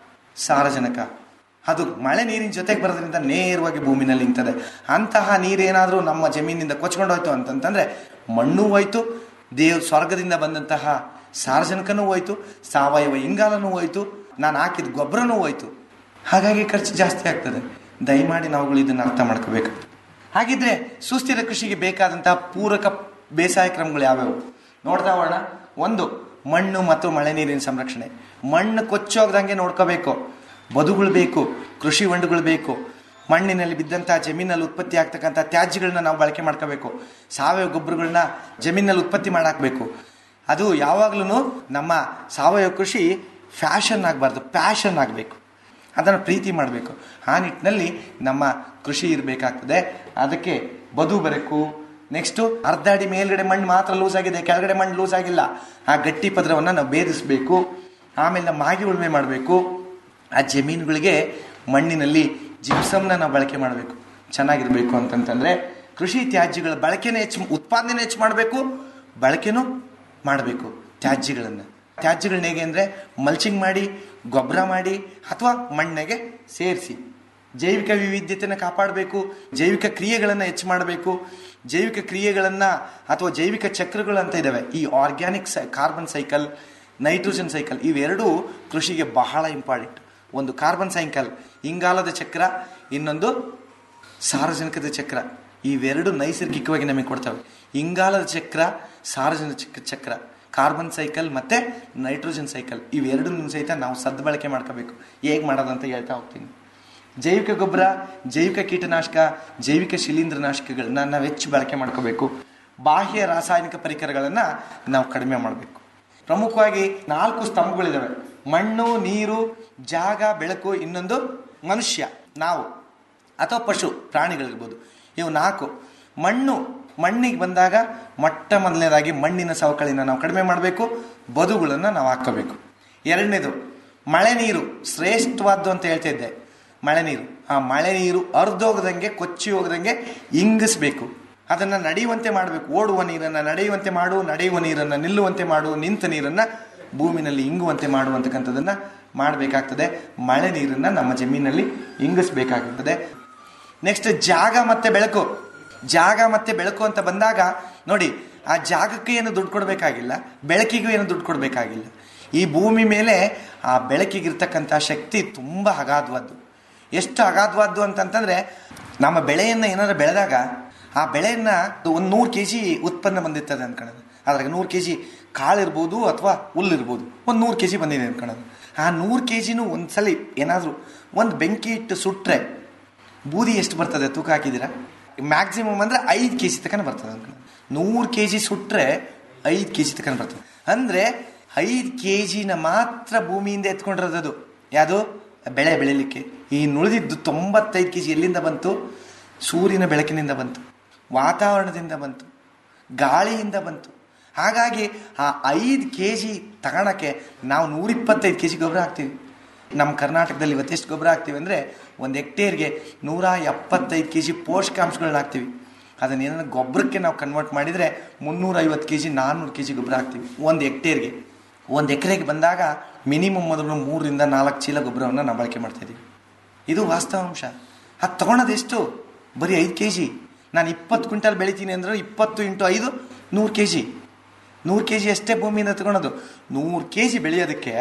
Speaker 14: ಸಾರಜನಕ ಅದು ಮಳೆ ನೀರಿನ ಜೊತೆಗೆ ಬರೋದ್ರಿಂದ ನೇರವಾಗಿ ಭೂಮಿನಲ್ಲಿ ನಿಂತದೆ ಅಂತಹ ನೀರೇನಾದರೂ ನಮ್ಮ ಜಮೀನಿಂದ ಕೊಚ್ಕೊಂಡು ಹೋಯ್ತು ಅಂತಂತಂದರೆ ಮಣ್ಣು ಹೋಯ್ತು ದೇವ್ ಸ್ವರ್ಗದಿಂದ ಬಂದಂತಹ ಸಾರಜನಕನೂ ಹೋಯ್ತು ಸಾವಯವ ಇಂಗಾಲನೂ ಹೋಯ್ತು ನಾನು ಹಾಕಿದ ಗೊಬ್ಬರನೂ ಹೋಯ್ತು ಹಾಗಾಗಿ ಖರ್ಚು ಜಾಸ್ತಿ ಆಗ್ತದೆ ದಯಮಾಡಿ ನಾವುಗಳು ಇದನ್ನು ಅರ್ಥ ಮಾಡ್ಕೋಬೇಕು ಹಾಗಿದ್ರೆ ಸುಸ್ಥಿರ ಕೃಷಿಗೆ ಬೇಕಾದಂತಹ ಪೂರಕ ಬೇಸಾಯ ಕ್ರಮಗಳು ಯಾವ್ಯಾವು ನೋಡ್ತಾ ಹೋಗೋಣ ಒಂದು ಮಣ್ಣು ಮತ್ತು ಮಳೆ ನೀರಿನ ಸಂರಕ್ಷಣೆ ಮಣ್ಣು ಕೊಚ್ಚೋಗ್ದಂಗೆ ನೋಡ್ಕೋಬೇಕು ಬದುಗಳು ಬೇಕು ಕೃಷಿ ಹೊಂಡಗಳು ಬೇಕು ಮಣ್ಣಿನಲ್ಲಿ ಬಿದ್ದಂಥ ಜಮೀನಲ್ಲಿ ಉತ್ಪತ್ತಿ ಆಗ್ತಕ್ಕಂಥ ತ್ಯಾಜ್ಯಗಳನ್ನ ನಾವು ಬಳಕೆ ಮಾಡ್ಕೋಬೇಕು ಸಾವಯವ ಗೊಬ್ಬರಗಳನ್ನ ಜಮೀನಲ್ಲಿ ಉತ್ಪತ್ತಿ ಮಾಡಾಕಬೇಕು ಅದು ಯಾವಾಗ್ಲೂ ನಮ್ಮ ಸಾವಯವ ಕೃಷಿ ಫ್ಯಾಷನ್ ಆಗಬಾರ್ದು ಪ್ಯಾಷನ್ ಆಗಬೇಕು ಅದನ್ನು ಪ್ರೀತಿ ಮಾಡಬೇಕು ಆ ನಿಟ್ಟಿನಲ್ಲಿ ನಮ್ಮ ಕೃಷಿ ಇರಬೇಕಾಗ್ತದೆ ಅದಕ್ಕೆ ಬದು ಬರಕು ನೆಕ್ಸ್ಟು ಅರ್ಧ ಅಡಿ ಮೇಲ್ಗಡೆ ಮಣ್ಣು ಮಾತ್ರ ಲೂಸ್ ಆಗಿದೆ ಕೆಳಗಡೆ ಮಣ್ಣು ಲೂಸ್ ಆಗಿಲ್ಲ ಆ ಗಟ್ಟಿ ಪದರವನ್ನು ನಾವು ಭೇದಿಸಬೇಕು ಆಮೇಲೆ ನಾವು ಮಾಗಿ ಉಳುಮೆ ಮಾಡಬೇಕು ಆ ಜಮೀನುಗಳಿಗೆ ಮಣ್ಣಿನಲ್ಲಿ ಜಿಪ್ಸಮ್ನ ನಾವು ಬಳಕೆ ಮಾಡಬೇಕು ಚೆನ್ನಾಗಿರಬೇಕು ಅಂತಂತಂದರೆ ಕೃಷಿ ತ್ಯಾಜ್ಯಗಳ ಬಳಕೆನೇ ಹೆಚ್ಚು ಉತ್ಪಾದನೆ ಹೆಚ್ಚು ಮಾಡಬೇಕು ಬಳಕೆನೂ ಮಾಡಬೇಕು ತ್ಯಾಜ್ಯಗಳನ್ನು ತ್ಯಾಜ್ಯಗಳನ್ನ ಹೇಗೆ ಅಂದರೆ ಮಲ್ಚಿಂಗ್ ಮಾಡಿ ಗೊಬ್ಬರ ಮಾಡಿ ಅಥವಾ ಮಣ್ಣಿಗೆ ಸೇರಿಸಿ ಜೈವಿಕ ವಿವಿಧ್ಯತೆಯನ್ನು ಕಾಪಾಡಬೇಕು ಜೈವಿಕ ಕ್ರಿಯೆಗಳನ್ನು ಹೆಚ್ಚು ಮಾಡಬೇಕು ಜೈವಿಕ ಕ್ರಿಯೆಗಳನ್ನು ಅಥವಾ ಜೈವಿಕ ಚಕ್ರಗಳು ಅಂತ ಇದ್ದಾವೆ ಈ ಆರ್ಗ್ಯಾನಿಕ್ ಸೈ ಕಾರ್ಬನ್ ಸೈಕಲ್ ನೈಟ್ರೋಜನ್ ಸೈಕಲ್ ಇವೆರಡೂ ಕೃಷಿಗೆ ಬಹಳ ಇಂಪಾರ್ಟೆಂಟ್ ಒಂದು ಕಾರ್ಬನ್ ಸೈಕಲ್ ಇಂಗಾಲದ ಚಕ್ರ ಇನ್ನೊಂದು ಸಾರಜನಕದ ಚಕ್ರ ಇವೆರಡು ನೈಸರ್ಗಿಕವಾಗಿ ನಮಗೆ ಕೊಡ್ತವೆ ಇಂಗಾಲದ ಚಕ್ರ ಸಾರಜನಕ ಚಕ್ರ ಕಾರ್ಬನ್ ಸೈಕಲ್ ಮತ್ತು ನೈಟ್ರೋಜನ್ ಸೈಕಲ್ ಇವೆರಡನ್ನೂ ಸಹಿತ ನಾವು ಸದ್ಬಳಕೆ ಮಾಡ್ಕೋಬೇಕು ಹೇಗೆ ಮಾಡೋದಂತ ಹೇಳ್ತಾ ಹೋಗ್ತೀನಿ ಜೈವಿಕ ಗೊಬ್ಬರ ಜೈವಿಕ ಕೀಟನಾಶಕ ಜೈವಿಕ ಶಿಲೀಂಧ್ರನಾಶಕಗಳನ್ನ ನಾವು ಹೆಚ್ಚು ಬಳಕೆ ಮಾಡ್ಕೋಬೇಕು ಬಾಹ್ಯ ರಾಸಾಯನಿಕ ಪರಿಕರಗಳನ್ನು ನಾವು ಕಡಿಮೆ ಮಾಡಬೇಕು ಪ್ರಮುಖವಾಗಿ ನಾಲ್ಕು ಸ್ತಂಭಗಳಿದ್ದಾವೆ ಮಣ್ಣು ನೀರು ಜಾಗ ಬೆಳಕು ಇನ್ನೊಂದು ಮನುಷ್ಯ ನಾವು ಅಥವಾ ಪಶು ಪ್ರಾಣಿಗಳಿರ್ಬೋದು ಇವು ನಾಲ್ಕು ಮಣ್ಣು ಮಣ್ಣಿಗೆ ಬಂದಾಗ ಮೊಟ್ಟ ಮೊದಲನೇದಾಗಿ ಮಣ್ಣಿನ ಸವಕಳಿನ ನಾವು ಕಡಿಮೆ ಮಾಡಬೇಕು ಬದುಗಳನ್ನು ನಾವು ಹಾಕೋಬೇಕು ಎರಡನೇದು ಮಳೆ ನೀರು ಶ್ರೇಷ್ಠವಾದ್ದು ಅಂತ ಹೇಳ್ತಿದ್ದೆ ಮಳೆ ನೀರು ಆ ಮಳೆ ನೀರು ಅರ್ಧೋಗದಂಗೆ ಕೊಚ್ಚಿ ಹೋಗದಂಗೆ ಇಂಗಿಸ್ಬೇಕು ಅದನ್ನು ನಡೆಯುವಂತೆ ಮಾಡಬೇಕು ಓಡುವ ನೀರನ್ನು ನಡೆಯುವಂತೆ ಮಾಡು ನಡೆಯುವ ನೀರನ್ನು ನಿಲ್ಲುವಂತೆ ಮಾಡು ನಿಂತ ನೀರನ್ನು ಭೂಮಿನಲ್ಲಿ ಇಂಗುವಂತೆ ಮಾಡುವಂತಕ್ಕಂಥದ್ದನ್ನು ಮಾಡಬೇಕಾಗ್ತದೆ ಮಳೆ ನೀರನ್ನು ನಮ್ಮ ಜಮೀನಲ್ಲಿ ಇಂಗಿಸ್ಬೇಕಾಗುತ್ತದೆ ನೆಕ್ಸ್ಟ್ ಜಾಗ ಮತ್ತು ಬೆಳಕು ಜಾಗ ಮತ್ತು ಬೆಳಕು ಅಂತ ಬಂದಾಗ ನೋಡಿ ಆ ಜಾಗಕ್ಕೆ ಏನು ದುಡ್ಡು ಕೊಡಬೇಕಾಗಿಲ್ಲ ಬೆಳಕಿಗೂ ಏನು ದುಡ್ಡು ಕೊಡಬೇಕಾಗಿಲ್ಲ ಈ ಭೂಮಿ ಮೇಲೆ ಆ ಬೆಳಕಿಗಿರ್ತಕ್ಕಂಥ ಶಕ್ತಿ ತುಂಬ ಅಗಾಧವಾದ್ದು ಎಷ್ಟು ಅಗಾಧವಾದ್ದು ಅಂತಂತಂದರೆ ನಮ್ಮ ಬೆಳೆಯನ್ನು ಏನಾದ್ರು ಬೆಳೆದಾಗ ಆ ಬೆಳೆಯನ್ನು ಒಂದು ನೂರು ಕೆ ಜಿ ಉತ್ಪನ್ನ ಬಂದಿರ್ತದೆ ಅನ್ಕೊಳ್ಳೋದು ಅದ್ರಾಗ ನೂರು ಕೆ ಜಿ ಕಾಳಿರ್ಬೋದು ಅಥವಾ ಹುಲ್ಲಿರ್ಬೋದು ಒಂದು ನೂರು ಕೆ ಜಿ ಬಂದಿದೆ ಅನ್ಕೊಳ್ಳೋದು ಆ ನೂರು ಕೆ ಜಿನೂ ಒಂದು ಸಲ ಏನಾದರೂ ಒಂದು ಬೆಂಕಿ ಇಟ್ಟು ಸುಟ್ಟರೆ ಬೂದಿ ಎಷ್ಟು ಬರ್ತದೆ ತೂಕ ಹಾಕಿದ್ದೀರಾ ಮ್ಯಾಕ್ಸಿಮಮ್ ಅಂದರೆ ಐದು ಕೆ ಜಿ ತನಕ ಬರ್ತದೆ ಅನ್ಕೊಳ್ಳೋದು ನೂರು ಕೆ ಜಿ ಸುಟ್ಟರೆ ಐದು ಕೆ ಜಿ ತನಕ ಬರ್ತದೆ ಅಂದರೆ ಐದು ಕೆ ಜಿನ ಮಾತ್ರ ಭೂಮಿಯಿಂದ ಎತ್ಕೊಂಡಿರೋದು ಅದು ಯಾವುದು ಬೆಳೆ ಬೆಳಿಲಿಕ್ಕೆ ಈ ನುಳಿದಿದ್ದು ತೊಂಬತ್ತೈದು ಕೆ ಜಿ ಎಲ್ಲಿಂದ ಬಂತು ಸೂರ್ಯನ ಬೆಳಕಿನಿಂದ ಬಂತು ವಾತಾವರಣದಿಂದ ಬಂತು ಗಾಳಿಯಿಂದ ಬಂತು ಹಾಗಾಗಿ ಆ ಐದು ಕೆ ಜಿ ತಗೊಳಕ್ಕೆ ನಾವು ನೂರಿಪ್ಪತ್ತೈದು ಕೆ ಜಿ ಗೊಬ್ಬರ ಹಾಕ್ತೀವಿ ನಮ್ಮ ಕರ್ನಾಟಕದಲ್ಲಿ ಇವತ್ತೆಷ್ಟು ಗೊಬ್ಬರ ಹಾಕ್ತೀವಿ ಅಂದರೆ ಒಂದು ಹೆಕ್ಟೇರ್ಗೆ ನೂರ ಎಪ್ಪತ್ತೈದು ಕೆ ಜಿ ಪೋಷಕಾಂಶಗಳನ್ನ ಹಾಕ್ತೀವಿ ಅದನ್ನ ಏನಾದ್ರು ಗೊಬ್ಬರಕ್ಕೆ ನಾವು ಕನ್ವರ್ಟ್ ಮಾಡಿದರೆ ಮುನ್ನೂರೈವತ್ತು ಕೆ ಜಿ ನಾನ್ನೂರು ಕೆ ಜಿ ಗೊಬ್ಬರ ಹಾಕ್ತೀವಿ ಒಂದು ಹೆಕ್ಟೇರ್ಗೆ ಒಂದು ಎಕರೆಗೆ ಬಂದಾಗ ಮಿನಿಮಮ್ ಮೊದಲು ಮೂರರಿಂದ ನಾಲ್ಕು ಚೀಲ ಗೊಬ್ಬರವನ್ನು ನಾವು ಬಳಕೆ ಮಾಡ್ತಾಯಿದ್ದೀವಿ ಇದು ವಾಸ್ತವಾಂಶ ಅದು ತೊಗೊಳೋದು ಎಷ್ಟು ಬರೀ ಐದು ಕೆ ಜಿ ನಾನು ಇಪ್ಪತ್ತು ಕ್ವಿಂಟಲ್ ಬೆಳಿತೀನಿ ಅಂದರೆ ಇಪ್ಪತ್ತು ಇಂಟು ಐದು ನೂರು ಕೆ ಜಿ ನೂರು ಕೆ ಜಿ ಅಷ್ಟೇ ಭೂಮಿಯಿಂದ ತಗೊಳೋದು ನೂರು ಕೆ ಜಿ ಬೆಳೆಯೋದಕ್ಕೆ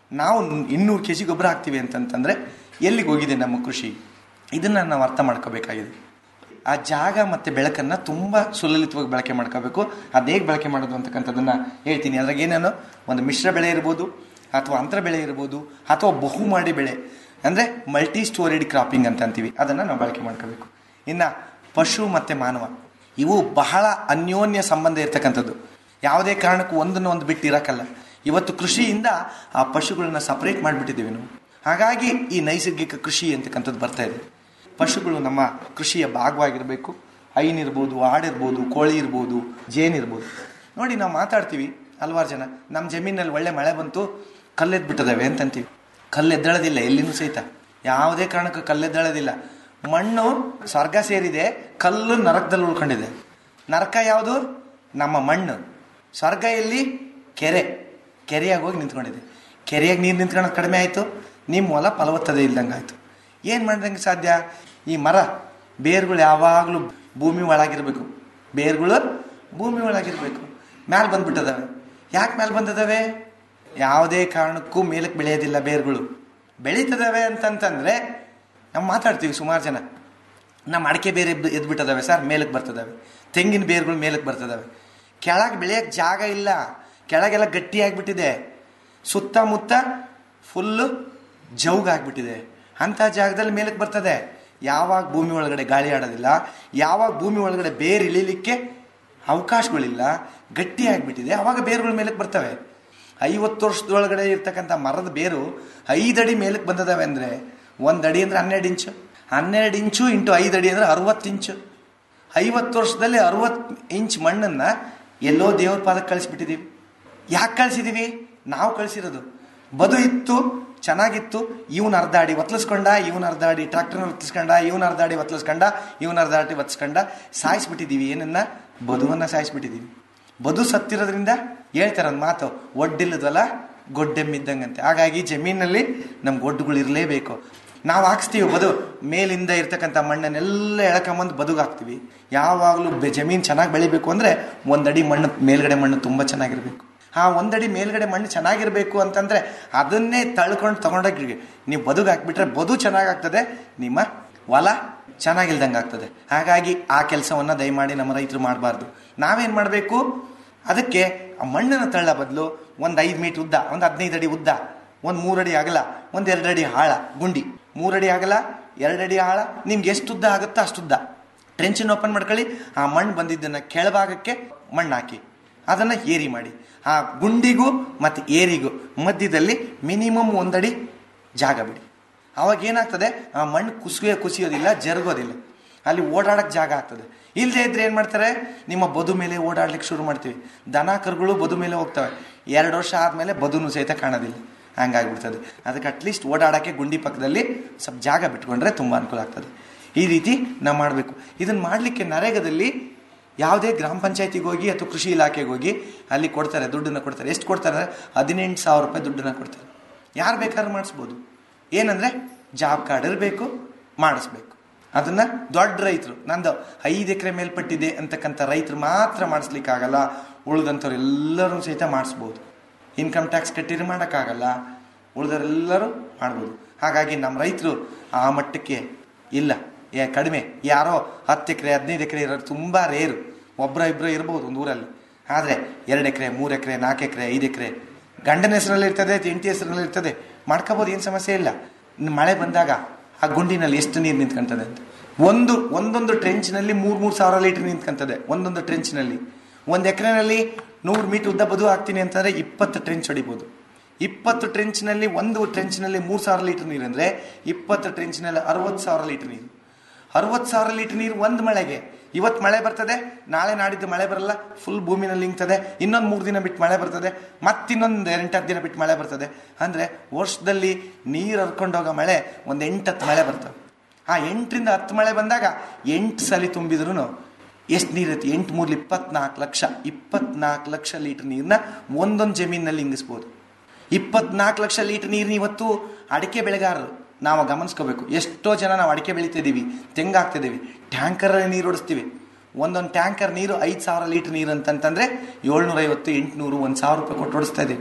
Speaker 14: ನಾವು ಇನ್ನೂರು ಕೆ ಜಿ ಗೊಬ್ಬರ ಹಾಕ್ತೀವಿ ಅಂತಂತಂದರೆ ಎಲ್ಲಿಗೆ ಹೋಗಿದೆ ನಮ್ಮ ಕೃಷಿ ಇದನ್ನು ನಾವು ಅರ್ಥ ಮಾಡ್ಕೋಬೇಕಾಗಿದೆ ಆ ಜಾಗ ಮತ್ತು ಬೆಳಕನ್ನು ತುಂಬ ಸುಲಲಿತವಾಗಿ ಬಳಕೆ ಮಾಡ್ಕೋಬೇಕು ಅದು ಹೇಗೆ ಬಳಕೆ ಮಾಡೋದು ಅಂತಕ್ಕಂಥದ್ದನ್ನು ಹೇಳ್ತೀನಿ ಅದ್ರಾಗ ಏನೇನು ಒಂದು ಮಿಶ್ರ ಬೆಳೆ ಇರ್ಬೋದು ಅಥವಾ ಅಂತರ ಬೆಳೆ ಇರ್ಬೋದು ಅಥವಾ ಬಹುಮಾಡಿ ಬೆಳೆ ಅಂದರೆ ಮಲ್ಟಿ ಸ್ಟೋರಿಡ್ ಕ್ರಾಪಿಂಗ್ ಅಂತ ಅಂತೀವಿ ಅದನ್ನು ನಾವು ಬಳಕೆ ಮಾಡ್ಕೋಬೇಕು ಇನ್ನು ಪಶು ಮತ್ತು ಮಾನವ ಇವು ಬಹಳ ಅನ್ಯೋನ್ಯ ಸಂಬಂಧ ಇರ್ತಕ್ಕಂಥದ್ದು ಯಾವುದೇ ಕಾರಣಕ್ಕೂ ಒಂದನ್ನು ಒಂದು ಬಿಟ್ಟು ಇರೋಕ್ಕಲ್ಲ ಇವತ್ತು ಕೃಷಿಯಿಂದ ಆ ಪಶುಗಳನ್ನ ಸಪರೇಟ್ ಮಾಡಿಬಿಟ್ಟಿದ್ದೀವಿ ನಾವು ಹಾಗಾಗಿ ಈ ನೈಸರ್ಗಿಕ ಕೃಷಿ ಅಂತಕ್ಕಂಥದ್ದು ಬರ್ತಾ ಇದೆ ಪಶುಗಳು ನಮ್ಮ ಕೃಷಿಯ ಭಾಗವಾಗಿರಬೇಕು ಹೈನಿರ್ಬೋದು ಆಡಿರ್ಬೋದು ಕೋಳಿ ಇರ್ಬೋದು ಜೇನಿರ್ಬೋದು ನೋಡಿ ನಾವು ಮಾತಾಡ್ತೀವಿ ಹಲವಾರು ಜನ ನಮ್ಮ ಜಮೀನಲ್ಲಿ ಒಳ್ಳೆ ಮಳೆ ಬಂತು ಕಲ್ಲೆದ್ಬಿಟ್ಟದವೆ ಅಂತಂತೀವಿ ಕಲ್ಲೆದ್ದಳದಿಲ್ಲ ಎಲ್ಲಿನೂ ಸಹಿತ ಯಾವುದೇ ಕಾರಣಕ್ಕೂ ಕಲ್ಲೆದ್ದಳದಿಲ್ಲ ಮಣ್ಣು ಸ್ವರ್ಗ ಸೇರಿದೆ ಕಲ್ಲು ನರಕದಲ್ಲಿ ಉಳ್ಕೊಂಡಿದೆ ನರಕ ಯಾವುದು ನಮ್ಮ ಮಣ್ಣು ಸ್ವರ್ಗ ಎಲ್ಲಿ ಕೆರೆ ಕೆರೆಯಾಗಿ ಹೋಗಿ ನಿಂತ್ಕೊಂಡಿದೆ ಕೆರೆಯಾಗಿ ನೀರು ನಿಂತ್ಕೊಳ್ಳೋದು ಕಡಿಮೆ ಆಯಿತು ನಿಮ್ಮ ಹೊಲ ಫಲವತ್ತತೆ ಇಲ್ದಂಗೆ ಆಯಿತು ಏನು ಮಾಡ್ದಂಗೆ ಸಾಧ್ಯ ಈ ಮರ ಬೇರುಗಳು ಯಾವಾಗಲೂ ಭೂಮಿ ಒಳಗಿರಬೇಕು ಬೇರುಗಳು ಭೂಮಿ ಒಳಗಿರಬೇಕು ಮ್ಯಾಲೆ ಬಂದ್ಬಿಟ್ಟದವೆ ಯಾಕೆ ಮ್ಯಾಲೆ ಬಂದದವೆ ಯಾವುದೇ ಕಾರಣಕ್ಕೂ ಮೇಲಕ್ಕೆ ಬೆಳೆಯೋದಿಲ್ಲ ಬೇರುಗಳು ಬೆಳೀತದವೆ ಅಂತಂತಂದರೆ ನಾವು ಮಾತಾಡ್ತೀವಿ ಸುಮಾರು ಜನ ನಮ್ಮ ಅಡಿಕೆ ಬೇರೆ ಎದ್ದು ಎದ್ಬಿಟ್ಟದವೆ ಸರ್ ಮೇಲಕ್ಕೆ ಬರ್ತದವೆ ತೆಂಗಿನ ಬೇರುಗಳು ಮೇಲಕ್ಕೆ ಬರ್ತದವೆ ಕೆಳಗೆ ಬೆಳೆಯೋಕ್ಕೆ ಜಾಗ ಇಲ್ಲ ಕೆಳಗೆಲ್ಲ ಗಟ್ಟಿಯಾಗಿಬಿಟ್ಟಿದೆ ಸುತ್ತಮುತ್ತ ಫುಲ್ಲು ಜೌಗಾಗ್ಬಿಟ್ಟಿದೆ ಅಂಥ ಜಾಗದಲ್ಲಿ ಮೇಲಕ್ಕೆ ಬರ್ತದೆ ಯಾವಾಗ ಭೂಮಿ ಒಳಗಡೆ ಗಾಳಿ ಆಡೋದಿಲ್ಲ ಯಾವಾಗ ಭೂಮಿ ಒಳಗಡೆ ಬೇರು ಇಳಿಲಿಕ್ಕೆ ಅವಕಾಶಗಳಿಲ್ಲ ಗಟ್ಟಿ ಆಗಿಬಿಟ್ಟಿದೆ ಆವಾಗ ಬೇರುಗಳ ಮೇಲಕ್ಕೆ ಬರ್ತವೆ ಐವತ್ತು ವರ್ಷದೊಳಗಡೆ ಇರ್ತಕ್ಕಂಥ ಮರದ ಬೇರು ಐದಡಿ ಮೇಲಕ್ಕೆ ಬಂದದವೆ ಅಂದರೆ ಒಂದು ಅಡಿ ಅಂದರೆ ಹನ್ನೆರಡು ಇಂಚು ಹನ್ನೆರಡು ಇಂಚು ಇಂಟು ಐದು ಅಡಿ ಅಂದರೆ ಅರುವತ್ತು ಇಂಚು ಐವತ್ತು ವರ್ಷದಲ್ಲಿ ಅರುವತ್ತು ಇಂಚ್ ಮಣ್ಣನ್ನು ಎಲ್ಲೋ ದೇವ್ರ ಪಾದಕ್ಕೆ ಕಳಿಸ್ಬಿಟ್ಟಿದ್ದೀವಿ ಯಾಕೆ ಕಳಿಸಿದ್ದೀವಿ ನಾವು ಕಳಿಸಿರೋದು ಬದು ಇತ್ತು ಚೆನ್ನಾಗಿತ್ತು ಇವನ್ ಅರ್ಧ ಅಡಿ ಒತ್ಲಿಸ್ಕೊಂಡ ಇವನ್ ಅರ್ಧ ಅಡಿ ಟ್ರ್ಯಾಕ್ಟರ್ನ ಒತ್ಲಿಸ್ಕೊಂಡ ಇವನ್ ಅರ್ಧ ಅಡಿ ಒತ್ಲಿಸ್ಕೊಂಡ ಇವನ್ ಅರ್ಧ ಅಡಿ ಒತ್ಸ್ಕೊಂಡ ಸಾಯಿಸ್ಬಿಟ್ಟಿದ್ದೀವಿ ಏನನ್ನ ಬದುವನ್ನ ಸಾಯಿಸ್ಬಿಟ್ಟಿದ್ದೀವಿ ಬದು ಸತ್ತಿರೋದ್ರಿಂದ ಹೇಳ್ತಾರೆ ಒಂದು ಮಾತು ಒಡ್ಡಿಲ್ಲದಲ್ಲ ಗೊಡ್ಡೆಮ್ಮಿದ್ದಂಗಂತೆ ಹಾಗಾಗಿ ಜಮೀನಲ್ಲಿ ನಮ್ಗೆ ಒಡ್ಡುಗಳು ಇರಲೇಬೇಕು ನಾವು ಹಾಕ್ಸ್ತೀವಿ ಬದು ಮೇಲಿಂದ ಇರ್ತಕ್ಕಂಥ ಮಣ್ಣನ್ನೆಲ್ಲ ಎಳ್ಕೊಂಬಂದು ಬದುಗೆ ಹಾಕ್ತೀವಿ ಯಾವಾಗಲೂ ಬೆ ಜಮೀನು ಚೆನ್ನಾಗಿ ಬೆಳಿಬೇಕು ಅಂದರೆ ಒಂದಡಿ ಮಣ್ಣು ಮೇಲ್ಗಡೆ ಮಣ್ಣು ತುಂಬ ಚೆನ್ನಾಗಿರಬೇಕು ಆ ಒಂದಡಿ ಮೇಲ್ಗಡೆ ಮಣ್ಣು ಚೆನ್ನಾಗಿರಬೇಕು ಅಂತಂದರೆ ಅದನ್ನೇ ತಳ್ಕೊಂಡು ತಗೊಂಡೋಗಿ ನೀವು ಬದುಗೆ ಹಾಕ್ಬಿಟ್ರೆ ಬದು ಚೆನ್ನಾಗಾಗ್ತದೆ ನಿಮ್ಮ ಹೊಲ ಚೆನ್ನಾಗಿಲ್ದಂಗೆ ಆಗ್ತದೆ ಹಾಗಾಗಿ ಆ ಕೆಲಸವನ್ನು ದಯಮಾಡಿ ನಮ್ಮ ರೈತರು ಮಾಡಬಾರ್ದು ನಾವೇನು ಮಾಡಬೇಕು ಅದಕ್ಕೆ ಆ ಮಣ್ಣನ್ನು ತಳ್ಳ ಬದಲು ಒಂದು ಐದು ಮೀಟ್ರ್ ಉದ್ದ ಒಂದು ಹದಿನೈದು ಅಡಿ ಉದ್ದ ಒಂದು ಮೂರಡಿ ಅಗಲ ಒಂದು ಎರಡು ಅಡಿ ಆಳ ಗುಂಡಿ ಮೂರಡಿ ಅಗಲ ಎರಡು ಅಡಿ ಆಳ ನಿಮ್ಗೆ ಎಷ್ಟು ಉದ್ದ ಆಗುತ್ತೋ ಅಷ್ಟು ಉದ್ದ ಟ್ರೆಂಚನ್ನು ಓಪನ್ ಮಾಡ್ಕೊಳ್ಳಿ ಆ ಮಣ್ಣು ಬಂದಿದ್ದನ್ನು ಕೆಳಭಾಗಕ್ಕೆ ಮಣ್ಣು ಹಾಕಿ ಅದನ್ನು ಏರಿ ಮಾಡಿ ಆ ಗುಂಡಿಗೂ ಮತ್ತು ಏರಿಗೂ ಮಧ್ಯದಲ್ಲಿ ಮಿನಿಮಮ್ ಒಂದಡಿ ಜಾಗ ಬಿಡಿ ಅವಾಗ ಏನಾಗ್ತದೆ ಆ ಮಣ್ಣು ಕುಸಿಯೋ ಕುಸಿಯೋದಿಲ್ಲ ಜರುಗೋದಿಲ್ಲ ಅಲ್ಲಿ ಓಡಾಡಕ್ಕೆ ಜಾಗ ಆಗ್ತದೆ ಇಲ್ಲದೆ ಇದ್ರೆ ಏನು ಮಾಡ್ತಾರೆ ನಿಮ್ಮ ಬದು ಮೇಲೆ ಓಡಾಡ್ಲಿಕ್ಕೆ ಶುರು ಮಾಡ್ತೀವಿ ದನ ಕರುಗಳು ಬದು ಮೇಲೆ ಹೋಗ್ತವೆ ಎರಡು ವರ್ಷ ಆದಮೇಲೆ ಬದುನು ಸಹಿತ ಕಾಣೋದಿಲ್ಲ ಹಂಗಾಗ್ಬಿಡ್ತದೆ ಅದಕ್ಕೆ ಅಟ್ಲೀಸ್ಟ್ ಓಡಾಡೋಕ್ಕೆ ಗುಂಡಿ ಪಕ್ಕದಲ್ಲಿ ಸ್ವಲ್ಪ ಜಾಗ ಬಿಟ್ಕೊಂಡ್ರೆ ತುಂಬ ಅನುಕೂಲ ಆಗ್ತದೆ ಈ ರೀತಿ ನಾವು ಮಾಡಬೇಕು ಇದನ್ನು ಮಾಡಲಿಕ್ಕೆ ನರೇಗಾದಲ್ಲಿ ಯಾವುದೇ ಗ್ರಾಮ ಪಂಚಾಯತಿಗೆ ಹೋಗಿ ಅಥವಾ ಕೃಷಿ ಇಲಾಖೆಗೆ ಹೋಗಿ ಅಲ್ಲಿ ಕೊಡ್ತಾರೆ ದುಡ್ಡನ್ನು ಕೊಡ್ತಾರೆ ಎಷ್ಟು ಕೊಡ್ತಾರೆ ಅಂದರೆ ಹದಿನೆಂಟು ಸಾವಿರ ರೂಪಾಯಿ ದುಡ್ಡನ್ನು ಕೊಡ್ತಾರೆ ಯಾರು ಬೇಕಾದ್ರೂ ಮಾಡಿಸ್ಬೋದು ಏನಂದರೆ ಜಾಬ್ ಕಾರ್ಡ್ ಇರಬೇಕು ಮಾಡಿಸ್ಬೇಕು ಅದನ್ನು ದೊಡ್ಡ ರೈತರು ನಂದು ಐದು ಎಕರೆ ಮೇಲ್ಪಟ್ಟಿದೆ ಅಂತಕ್ಕಂಥ ರೈತರು ಮಾತ್ರ ಮಾಡಿಸ್ಲಿಕ್ಕಾಗಲ್ಲ ಉಳಿದಂಥವ್ರು ಎಲ್ಲರೂ ಸಹಿತ ಮಾಡಿಸ್ಬೋದು ಇನ್ಕಮ್ ಟ್ಯಾಕ್ಸ್ ಕಟ್ಟಿದ್ರೆ ಮಾಡೋಕ್ಕಾಗಲ್ಲ ಉಳಿದವರೆಲ್ಲರೂ ಮಾಡ್ಬೋದು ಹಾಗಾಗಿ ನಮ್ಮ ರೈತರು ಆ ಮಟ್ಟಕ್ಕೆ ಇಲ್ಲ ಏ ಕಡಿಮೆ ಯಾರೋ ಹತ್ತು ಎಕರೆ ಹದಿನೈದು ಎಕರೆ ಇರೋರು ತುಂಬ ರೇರು ಒಬ್ಬರ ಇಬ್ಬರು ಇರ್ಬೋದು ಒಂದು ಊರಲ್ಲಿ ಆದರೆ ಎರಡು ಎಕರೆ ಮೂರು ಎಕರೆ ನಾಲ್ಕು ಎಕರೆ ಐದು ಎಕರೆ ಗಂಡನ ಹೆಸರಲ್ಲಿ ಇರ್ತದೆ ಹೆಂಡತಿ ಹೆಸರಲ್ಲಿ ಇರ್ತದೆ ಮಾಡ್ಕೋಬೋದು ಏನು ಸಮಸ್ಯೆ ಇಲ್ಲ ಇನ್ನು ಮಳೆ ಬಂದಾಗ ಆ ಗುಂಡಿನಲ್ಲಿ ಎಷ್ಟು ನೀರು ನಿಂತ್ಕೊಂತದೆ ಅಂತ ಒಂದು ಒಂದೊಂದು ಟ್ರೆಂಚ್ನಲ್ಲಿ ಮೂರು ಮೂರು ಸಾವಿರ ಲೀಟರ್ ನಿಂತ್ಕೊಂತದೆ ಒಂದೊಂದು ಟ್ರೆಂಚ್ನಲ್ಲಿ ಒಂದು ಎಕರೆನಲ್ಲಿ ನೂರು ಮೀಟರ್ ಉದ್ದ ಬದು ಹಾಕ್ತೀನಿ ಅಂತಂದರೆ ಇಪ್ಪತ್ತು ಟ್ರೆಂಚ್ ಹೊಡಿಬೋದು ಇಪ್ಪತ್ತು ಟ್ರೆಂಚ್ನಲ್ಲಿ ಒಂದು ಟ್ರೆಂಚ್ನಲ್ಲಿ ಮೂರು ಸಾವಿರ ಲೀಟರ್ ನೀರು ಅಂದರೆ ಇಪ್ಪತ್ತು ಟ್ರೆಂಚ್ನಲ್ಲಿ ಅರವತ್ತು ಸಾವಿರ ಲೀಟರ್ ನೀರು ಅರವತ್ತು ಸಾವಿರ ಲೀಟರ್ ನೀರು ಒಂದು ಮಳೆಗೆ ಇವತ್ತು ಮಳೆ ಬರ್ತದೆ ನಾಳೆ ನಾಡಿದ್ದು ಮಳೆ ಬರಲ್ಲ ಫುಲ್ ಭೂಮಿನಲ್ಲಿ ಇಂಗ್ತದೆ ಇನ್ನೊಂದು ಮೂರು ದಿನ ಬಿಟ್ಟು ಮಳೆ ಬರ್ತದೆ ಮತ್ತಿನ್ನೊಂದು ಎಂಟತ್ತು ದಿನ ಬಿಟ್ಟು ಮಳೆ ಬರ್ತದೆ ಅಂದರೆ ವರ್ಷದಲ್ಲಿ ನೀರು ಹರ್ಕೊಂಡೋಗೋ ಮಳೆ ಒಂದು ಎಂಟತ್ತು ಮಳೆ ಬರ್ತವೆ ಆ ಎಂಟರಿಂದ ಹತ್ತು ಮಳೆ ಬಂದಾಗ ಎಂಟು ಸಲ ತುಂಬಿದ್ರು ಎಷ್ಟು ನೀರೈತಿ ಎಂಟು ಮೂರ್ಲಿ ಇಪ್ಪತ್ನಾಲ್ಕು ಲಕ್ಷ ಇಪ್ಪತ್ನಾಲ್ಕು ಲಕ್ಷ ಲೀಟರ್ ನೀರನ್ನ ಒಂದೊಂದು ಜಮೀನಿನಲ್ಲಿ ಇಂಗಿಸ್ಬೋದು ಇಪ್ಪತ್ನಾಲ್ಕು ಲಕ್ಷ ಲೀಟರ್ ನೀರನ್ನ ಇವತ್ತು ಅಡಿಕೆ ಬೆಳೆಗಾರರು ನಾವು ಗಮನಿಸ್ಕೋಬೇಕು ಎಷ್ಟೋ ಜನ ನಾವು ಅಡಿಕೆ ಬೆಳಿತಿದ್ದೀವಿ ತೆಂಗು ಹಾಕ್ತಿದ್ದೀವಿ ಟ್ಯಾಂಕರಲ್ಲಿ ನೀರು ಓಡಿಸ್ತೀವಿ ಒಂದೊಂದು ಟ್ಯಾಂಕರ್ ನೀರು ಐದು ಸಾವಿರ ಲೀಟರ್ ನೀರು ಅಂತಂತಂದರೆ ಏಳ್ನೂರೈವತ್ತು ಎಂಟುನೂರು ಒಂದು ಸಾವಿರ ರೂಪಾಯಿ ಕೊಟ್ಟು ಓಡಿಸ್ತಾ ಇದ್ದೀವಿ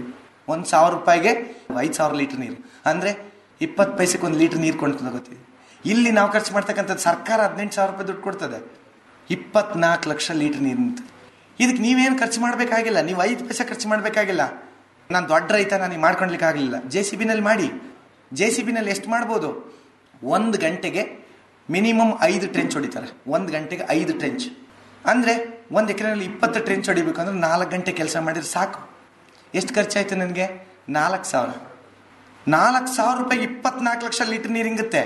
Speaker 14: ಒಂದು ಸಾವಿರ ರೂಪಾಯಿಗೆ ಐದು ಸಾವಿರ ಲೀಟರ್ ನೀರು ಅಂದರೆ ಇಪ್ಪತ್ತು ಪೈಸೆಗೆ ಒಂದು ಲೀಟರ್ ನೀರು ಕೊಂಡು ತಗೋತೀವಿ ಇಲ್ಲಿ ನಾವು ಖರ್ಚು ಮಾಡ್ತಕ್ಕಂಥದ್ದು ಸರ್ಕಾರ ಹದಿನೆಂಟು ಸಾವಿರ ರೂಪಾಯಿ ದುಡ್ಡು ಕೊಡ್ತದೆ ಇಪ್ಪತ್ನಾಲ್ಕು ಲಕ್ಷ ಲೀಟರ್ ನೀರು ನಿಂತು ಇದಕ್ಕೆ ನೀವೇನು ಖರ್ಚು ಮಾಡಬೇಕಾಗಿಲ್ಲ ನೀವು ಐದು ಪೈಸೆ ಖರ್ಚು ಮಾಡಬೇಕಾಗಿಲ್ಲ ನಾನು ದೊಡ್ಡ ರೈತ ನನಗೆ ಮಾಡ್ಕೊಳ್ಲಿಕ್ಕೆ ಆಗಲಿಲ್ಲ ಜೆ ಸಿ ಬಿನಲ್ಲಿ ಮಾಡಿ ಜೆ ಸಿ ಬಿನಲ್ಲಿ ಎಷ್ಟು ಮಾಡ್ಬೋದು ಒಂದು ಗಂಟೆಗೆ ಮಿನಿಮಮ್ ಐದು ಟ್ರೆಂಚ್ ಹೊಡಿತಾರೆ ಒಂದು ಗಂಟೆಗೆ ಐದು ಟ್ರೆಂಚ್ ಅಂದರೆ ಒಂದು ಎಕರೆನಲ್ಲಿ ಇಪ್ಪತ್ತು ಟ್ರೆಂಚ್ ಹೊಡಿಬೇಕು ಅಂದ್ರೆ ನಾಲ್ಕು ಗಂಟೆ ಕೆಲಸ ಮಾಡಿದ್ರೆ ಸಾಕು ಎಷ್ಟು ಖರ್ಚಾಯ್ತು ನನಗೆ ನಾಲ್ಕು ಸಾವಿರ ನಾಲ್ಕು ಸಾವಿರ ರೂಪಾಯಿ ಇಪ್ಪತ್ನಾಲ್ಕು ಲಕ್ಷ ಲೀಟರ್ ನೀರು ಹಿಂಗುತ್ತೆ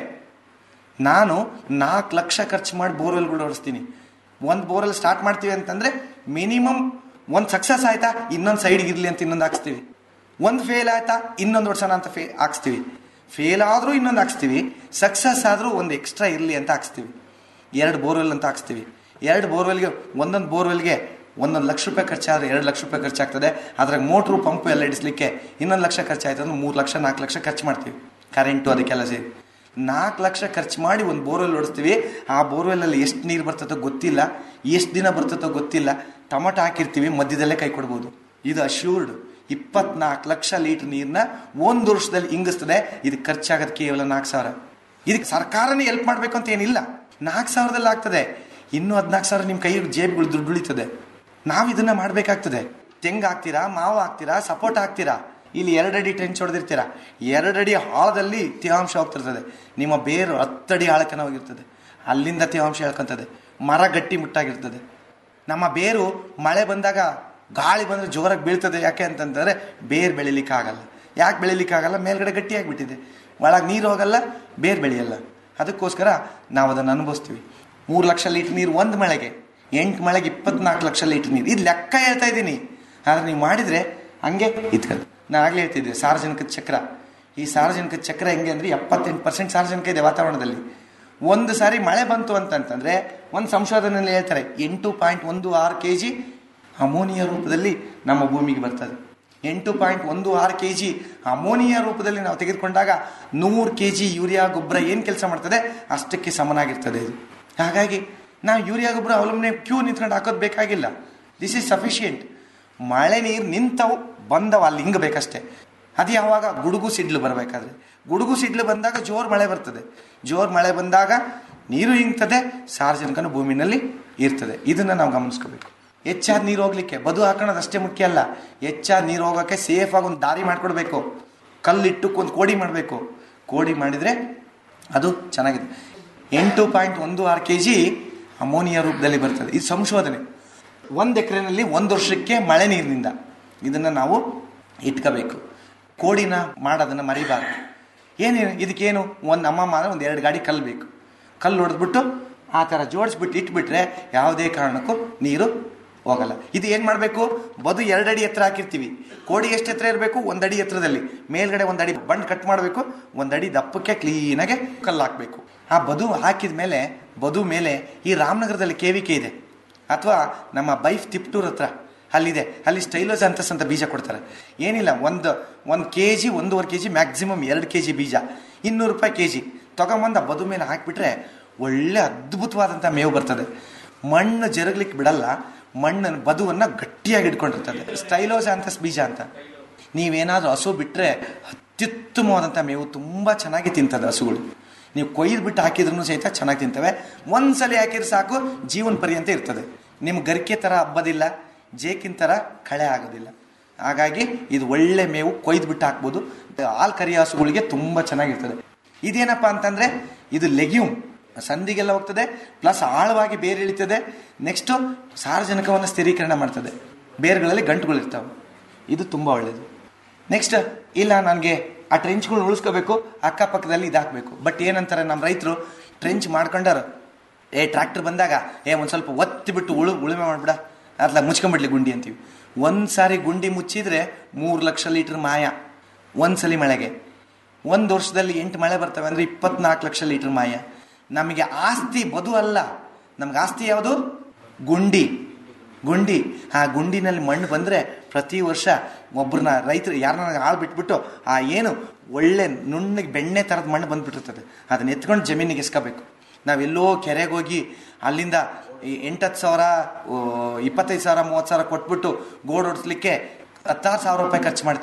Speaker 14: ನಾನು ನಾಲ್ಕು ಲಕ್ಷ ಖರ್ಚು ಮಾಡಿ ಬೋರ್ವೆಲ್ಗಳು ಹೊಡಿಸ್ತೀನಿ ಒಂದು ಬೋರ್ವೆಲ್ ಸ್ಟಾರ್ಟ್ ಮಾಡ್ತೀವಿ ಅಂತಂದರೆ ಮಿನಿಮಮ್ ಒಂದು ಸಕ್ಸಸ್ ಆಯ್ತಾ ಇನ್ನೊಂದು ಸೈಡ್ಗೆ ಇರಲಿ ಅಂತ ಇನ್ನೊಂದು ಹಾಕ್ಸ್ತೀವಿ ಒಂದು ಫೇಲ್ ಆಯ್ತಾ ಇನ್ನೊಂದು ವರ್ಷನ ಅಂತ ಫೇ ಹಾಕ್ಸ್ತೀವಿ ಫೇಲ್ ಆದರೂ ಇನ್ನೊಂದು ಹಾಕ್ಸ್ತೀವಿ ಸಕ್ಸಸ್ ಆದರೂ ಒಂದು ಎಕ್ಸ್ಟ್ರಾ ಇರಲಿ ಅಂತ ಹಾಕ್ಸ್ತೀವಿ ಎರಡು ಬೋರ್ವೆಲ್ ಅಂತ ಹಾಕ್ಸ್ತೀವಿ ಎರಡು ಬೋರ್ವೆಲ್ಗೆ ಒಂದೊಂದು ಬೋರ್ವೆಲ್ಗೆ ಒಂದೊಂದು ಲಕ್ಷ ರೂಪಾಯಿ ಖರ್ಚಾದರೆ ಎರಡು ಲಕ್ಷ ರೂಪಾಯಿ ಖರ್ಚಾಗ್ತದೆ ಅದ್ರಾಗ ಮೋಟ್ರು ಪಂಪು ಎಲ್ಲ ಇಡಿಸ್ಲಿಕ್ಕೆ ಇನ್ನೊಂದು ಲಕ್ಷ ಖರ್ಚಾಯ್ತು ಅಂದ್ರೆ ಮೂರು ಲಕ್ಷ ನಾಲ್ಕು ಲಕ್ಷ ಖರ್ಚು ಮಾಡ್ತೀವಿ ಕರೆಂಟು ಅದಕ್ಕೆಲ್ಲ ಸೇರಿ ನಾಲ್ಕು ಲಕ್ಷ ಖರ್ಚು ಮಾಡಿ ಒಂದು ಬೋರ್ವೆಲ್ ಹೊಡಿಸ್ತೀವಿ ಆ ಬೋರ್ವೆಲ್ಲಲ್ಲಿ ಎಷ್ಟು ನೀರು ಬರ್ತದೋ ಗೊತ್ತಿಲ್ಲ ಎಷ್ಟು ದಿನ ಬರ್ತದೋ ಗೊತ್ತಿಲ್ಲ ಟೊಮಟೊ ಹಾಕಿರ್ತೀವಿ ಮಧ್ಯದಲ್ಲೇ ಕೈ ಕೊಡ್ಬೋದು ಇದು ಅಶ್ಯೂರ್ಡ್ ಇಪ್ಪತ್ನಾಲ್ಕು ಲಕ್ಷ ಲೀಟರ್ ನೀರನ್ನ ಒಂದು ವರ್ಷದಲ್ಲಿ ಇಂಗಿಸ್ತದೆ ಇದಕ್ಕೆ ಖರ್ಚಾಗೋದು ಕೇವಲ ನಾಲ್ಕು ಸಾವಿರ ಇದಕ್ಕೆ ಸರ್ಕಾರನೇ ಹೆಲ್ಪ್ ಮಾಡಬೇಕು ಅಂತ ಏನಿಲ್ಲ ನಾಲ್ಕು ಸಾವಿರದಲ್ಲಿ ಆಗ್ತದೆ ಇನ್ನೂ ಹದಿನಾಲ್ಕು ಸಾವಿರ ನಿಮ್ಮ ಕೈ ಜೇಬುಗಳು ದುಡ್ಡು ಉಳಿತದೆ ನಾವು ಇದನ್ನ ಮಾಡಬೇಕಾಗ್ತದೆ ತೆಂಗು ಹಾಕ್ತೀರಾ ಮಾವು ಹಾಕ್ತೀರಾ ಸಪೋರ್ಟ್ ಹಾಕ್ತೀರಾ ಇಲ್ಲಿ ಎರಡಡಿ ಟ್ರೆಂಚ್ ಹೊಡೆದಿರ್ತೀರಾ ಎರಡಡಿ ಆಳದಲ್ಲಿ ತೇವಾಂಶ ಹೋಗ್ತಿರ್ತದೆ ನಿಮ್ಮ ಬೇರು ಹತ್ತಡಿ ಆಳಕನ ಹೋಗಿರ್ತದೆ ಅಲ್ಲಿಂದ ತೇವಾಂಶ ಹೇಳ್ಕೊಂತದೆ ಮರ ಗಟ್ಟಿ ಮುಟ್ಟಾಗಿರ್ತದೆ ನಮ್ಮ ಬೇರು ಮಳೆ ಬಂದಾಗ ಗಾಳಿ ಬಂದರೆ ಜೋರಾಗಿ ಬೀಳ್ತದೆ ಯಾಕೆ ಅಂತಂದರೆ ಬೇರು ಬೆಳಿಲಿಕ್ಕೆ ಆಗಲ್ಲ ಯಾಕೆ ಬೆಳಿಲಿಕ್ಕೆ ಆಗಲ್ಲ ಮೇಲ್ಗಡೆ ಗಟ್ಟಿಯಾಗಿಬಿಟ್ಟಿದೆ ಒಳಗೆ ನೀರು ಹೋಗಲ್ಲ ಬೇರು ಬೆಳೆಯಲ್ಲ ಅದಕ್ಕೋಸ್ಕರ ನಾವು ಅದನ್ನು ಅನುಭವಿಸ್ತೀವಿ ಮೂರು ಲಕ್ಷ ಲೀಟರ್ ನೀರು ಒಂದು ಮಳೆಗೆ ಎಂಟು ಮಳೆಗೆ ಇಪ್ಪತ್ನಾಲ್ಕು ಲಕ್ಷ ಲೀಟರ್ ನೀರು ಇದು ಲೆಕ್ಕ ಹೇಳ್ತಾ ಇದ್ದೀನಿ ಆದರೆ ನೀವು ಮಾಡಿದರೆ ಹಂಗೆ ಇದ್ಕದು ನಾನು ಆಗಲೇ ಹೇಳ್ತಿದ್ದೆ ಸಾರ್ವಜನಿಕ ಚಕ್ರ ಈ ಸಾರ್ವಜನಿಕ ಚಕ್ರ ಹೆಂಗೆ ಅಂದರೆ ಎಪ್ಪತ್ತೆಂಟು ಪರ್ಸೆಂಟ್ ಸಾರ್ವಜನಿಕ ಇದೆ ವಾತಾವರಣದಲ್ಲಿ ಒಂದು ಸಾರಿ ಮಳೆ ಬಂತು ಅಂತಂತಂದರೆ ಒಂದು ಸಂಶೋಧನೆಯಲ್ಲಿ ಹೇಳ್ತಾರೆ ಎಂಟು ಪಾಯಿಂಟ್ ಒಂದು ಆರು ಕೆ ಜಿ ಅಮೋನಿಯಾ ರೂಪದಲ್ಲಿ ನಮ್ಮ ಭೂಮಿಗೆ ಬರ್ತದೆ ಎಂಟು ಪಾಯಿಂಟ್ ಒಂದು ಆರು ಕೆ ಜಿ ಅಮೋನಿಯಾ ರೂಪದಲ್ಲಿ ನಾವು ತೆಗೆದುಕೊಂಡಾಗ ನೂರು ಕೆ ಜಿ ಯೂರಿಯಾ ಗೊಬ್ಬರ ಏನು ಕೆಲಸ ಮಾಡ್ತದೆ ಅಷ್ಟಕ್ಕೆ ಸಮನಾಗಿರ್ತದೆ ಇದು ಹಾಗಾಗಿ ನಾವು ಯೂರಿಯಾ ಗೊಬ್ಬರ ಅವಲಂಬನೆ ಕ್ಯೂ ನಿಂತ್ಕೊಂಡು ಹಾಕೋದು ಬೇಕಾಗಿಲ್ಲ ದಿಸ್ ಈಸ್ ಸಫಿಷಿಯೆಂಟ್ ಮಳೆ ನೀರು ನಿಂತವು ಬಂದವ ಅಲ್ಲಿ ಹಿಂಗೆ ಬೇಕಷ್ಟೇ ಅದು ಯಾವಾಗ ಗುಡುಗು ಸಿಡ್ಲು ಬರಬೇಕಾದ್ರೆ ಗುಡುಗು ಸಿಡ್ಲು ಬಂದಾಗ ಜೋರು ಮಳೆ ಬರ್ತದೆ ಜೋರು ಮಳೆ ಬಂದಾಗ ನೀರು ಹಿಂಗ್ತದೆ ಸಾರ್ವಜನಿಕನು ಭೂಮಿನಲ್ಲಿ ಇರ್ತದೆ ಇದನ್ನು ನಾವು ಗಮನಿಸ್ಕೋಬೇಕು ಹೆಚ್ಚಾದ ನೀರು ಹೋಗ್ಲಿಕ್ಕೆ ಬದು ಹಾಕೋಣದು ಅಷ್ಟೇ ಮುಖ್ಯ ಅಲ್ಲ ಹೆಚ್ಚಾದ ನೀರು ಹೋಗೋಕ್ಕೆ ಸೇಫ್ ಆಗಿ ಒಂದು ದಾರಿ ಮಾಡಿಕೊಡ್ಬೇಕು ಕಲ್ಲಿಟ್ಟು ಒಂದು ಕೋಡಿ ಮಾಡಬೇಕು ಕೋಡಿ ಮಾಡಿದರೆ ಅದು ಚೆನ್ನಾಗಿದೆ ಎಂಟು ಪಾಯಿಂಟ್ ಒಂದು ಆರು ಕೆ ಜಿ ಅಮೋನಿಯಾ ರೂಪದಲ್ಲಿ ಬರ್ತದೆ ಇದು ಸಂಶೋಧನೆ ಒಂದು ಎಕರೆನಲ್ಲಿ ಒಂದು ವರ್ಷಕ್ಕೆ ಮಳೆ ನೀರಿನಿಂದ ಇದನ್ನು ನಾವು ಇಟ್ಕೋಬೇಕು ಕೋಡಿನ ಮಾಡೋದನ್ನು ಮರಿಬಾರ್ದು ಏನೇನು ಇದಕ್ಕೇನು ಒಂದು ಅಮ್ಮ ಮಾತ್ರ ಒಂದು ಎರಡು ಗಾಡಿ ಕಲ್ಲು ಬೇಕು ಕಲ್ಲು ಹೊಡೆದ್ಬಿಟ್ಟು ಆ ಥರ ಜೋಡಿಸ್ಬಿಟ್ಟು ಇಟ್ಬಿಟ್ರೆ ಯಾವುದೇ ಕಾರಣಕ್ಕೂ ನೀರು ಹೋಗಲ್ಲ ಇದು ಏನು ಮಾಡಬೇಕು ಬದು ಎರಡಡಿ ಎತ್ತರ ಹಾಕಿರ್ತೀವಿ ಕೋಡಿ ಎಷ್ಟು ಎತ್ತರ ಇರಬೇಕು ಒಂದಡಿ ಎತ್ತರದಲ್ಲಿ ಮೇಲ್ಗಡೆ ಒಂದಡಿ ಬಂಡ್ ಕಟ್ ಮಾಡಬೇಕು ಒಂದಡಿ ದಪ್ಪಕ್ಕೆ ಕ್ಲೀನಾಗೆ ಕಲ್ಲು ಹಾಕಬೇಕು ಆ ಬದು ಹಾಕಿದ ಮೇಲೆ ಬದು ಮೇಲೆ ಈ ರಾಮನಗರದಲ್ಲಿ ಕೇವಿಕೆ ಇದೆ ಅಥವಾ ನಮ್ಮ ಬೈಫ್ ತಿಪ್ಟೂರ್ ಹತ್ರ ಅಲ್ಲಿದೆ ಅಲ್ಲಿ ಸ್ಟೈಲೋಸ್ ಅಂತಸ್ ಅಂತ ಬೀಜ ಕೊಡ್ತಾರೆ ಏನಿಲ್ಲ ಒಂದು ಒಂದು ಕೆ ಜಿ ಒಂದೂವರೆ ಕೆ ಜಿ ಮ್ಯಾಕ್ಸಿಮಮ್ ಎರಡು ಕೆ ಜಿ ಬೀಜ ಇನ್ನೂರು ರೂಪಾಯಿ ಕೆ ಜಿ ತೊಗೊಂಬಂದು ಆ ಬದು ಮೇಲೆ ಹಾಕಿಬಿಟ್ರೆ ಒಳ್ಳೆ ಅದ್ಭುತವಾದಂಥ ಮೇವು ಬರ್ತದೆ ಮಣ್ಣು ಜರುಗ್ಲಿಕ್ಕೆ ಬಿಡಲ್ಲ ಮಣ್ಣನ್ನು ಬದುವನ್ನು ಗಟ್ಟಿಯಾಗಿ ಇಟ್ಕೊಂಡಿರ್ತದೆ ಸ್ಟೈಲೋಸ್ ಅಂತಸ್ ಬೀಜ ಅಂತ ನೀವೇನಾದರೂ ಹಸು ಬಿಟ್ಟರೆ ಅತ್ಯುತ್ತಮವಾದಂಥ ಮೇವು ತುಂಬ ಚೆನ್ನಾಗಿ ತಿಂತದೆ ಹಸುಗಳು ನೀವು ಕೊಯ್ದು ಬಿಟ್ಟು ಹಾಕಿದ್ರೂ ಸಹಿತ ಚೆನ್ನಾಗಿ ತಿಂತವೆ ಒಂದ್ಸಲಿ ಹಾಕಿದ್ರೆ ಸಾಕು ಜೀವನ ಪರ್ಯಂತ ಇರ್ತದೆ ನಿಮ್ಮ ಗರಿಕೆ ಥರ ಹಬ್ಬದಿಲ್ಲ ಜೇಕಿನ ಥರ ಕಳೆ ಆಗೋದಿಲ್ಲ ಹಾಗಾಗಿ ಇದು ಒಳ್ಳೆ ಮೇವು ಕೊಯ್ದು ಬಿಟ್ಟು ಹಾಕ್ಬೋದು ಹಾಲು ಕರಿಯ ಹಸುಗಳಿಗೆ ತುಂಬ ಚೆನ್ನಾಗಿರ್ತದೆ ಇದೇನಪ್ಪ ಅಂತಂದರೆ ಇದು ಲೆಗ್ಯೂಮ್ ಸಂದಿಗೆಲ್ಲ ಹೋಗ್ತದೆ ಪ್ಲಸ್ ಆಳವಾಗಿ ಬೇರೆ ಇಳಿತದೆ ನೆಕ್ಸ್ಟು ಸಾರ್ವಜನಿಕವನ್ನು ಸ್ಥಿರೀಕರಣ ಮಾಡ್ತದೆ ಬೇರುಗಳಲ್ಲಿ ಗಂಟುಗಳಿರ್ತಾವೆ ಇದು ತುಂಬ ಒಳ್ಳೆಯದು ನೆಕ್ಸ್ಟ್ ಇಲ್ಲ ನನಗೆ ಆ ಟ್ರೆಂಚ್ಗಳು ಉಳಿಸ್ಕೋಬೇಕು ಅಕ್ಕಪಕ್ಕದಲ್ಲಿ ಇದಾಕಬೇಕು ಬಟ್ ಏನಂತಾರೆ ನಮ್ಮ ರೈತರು ಟ್ರೆಂಚ್ ಮಾಡ್ಕೊಂಡಾರ ಏ ಟ್ರ್ಯಾಕ್ಟರ್ ಬಂದಾಗ ಏ ಒಂದು ಸ್ವಲ್ಪ ಒತ್ತಿ ಬಿಟ್ಟು ಉಳು ಉಳುಮೆ ಮಾಡಿಬಿಡ ಅದ್ಲಾಗ ಮುಚ್ಕೊಂಬಿಡ್ಲಿ ಗುಂಡಿ ಅಂತೀವಿ ಒಂದು ಸಾರಿ ಗುಂಡಿ ಮುಚ್ಚಿದ್ರೆ ಮೂರು ಲಕ್ಷ ಲೀಟರ್ ಮಾಯ ಒಂದು ಸಲ ಮಳೆಗೆ ಒಂದು ವರ್ಷದಲ್ಲಿ ಎಂಟು ಮಳೆ ಬರ್ತವೆ ಅಂದರೆ ಇಪ್ಪತ್ನಾಲ್ಕು ಲಕ್ಷ ಲೀಟರ್ ಮಾಯ ನಮಗೆ ಆಸ್ತಿ ಬದು ಅಲ್ಲ ನಮ್ಗೆ ಆಸ್ತಿ ಯಾವುದು ಗುಂಡಿ ಗುಂಡಿ ಆ ಗುಂಡಿನಲ್ಲಿ ಮಣ್ಣು ಬಂದರೆ ಪ್ರತಿ ವರ್ಷ ಒಬ್ಬರನ್ನ ರೈತರು ಯಾರನ್ನ ಆಳು ಬಿಟ್ಬಿಟ್ಟು ಆ ಏನು ಒಳ್ಳೆ ನುಣ್ಣಗೆ ಬೆಣ್ಣೆ ಥರದ ಮಣ್ಣು ಬಂದ್ಬಿಟ್ಟಿರ್ತದೆ ಅದನ್ನ ಎತ್ಕೊಂಡು ಜಮೀನಿಗೆ ಎಸ್ಕೋಬೇಕು ನಾವೆಲ್ಲೋ ಕೆರೆಗೆ ಹೋಗಿ ಅಲ್ಲಿಂದ ಎಂಟತ್ತು ಸಾವಿರ ಇಪ್ಪತ್ತೈದು ಸಾವಿರ ಮೂವತ್ತು ಸಾವಿರ ಕೊಟ್ಬಿಟ್ಟು ಗೋಡ್ ಹೊಡಿಸ್ಲಿಕ್ಕೆ ಹತ್ತಾರು ಸಾವಿರ ರೂಪಾಯಿ ಖರ್ಚು ಮಾಡ್ತೀವಿ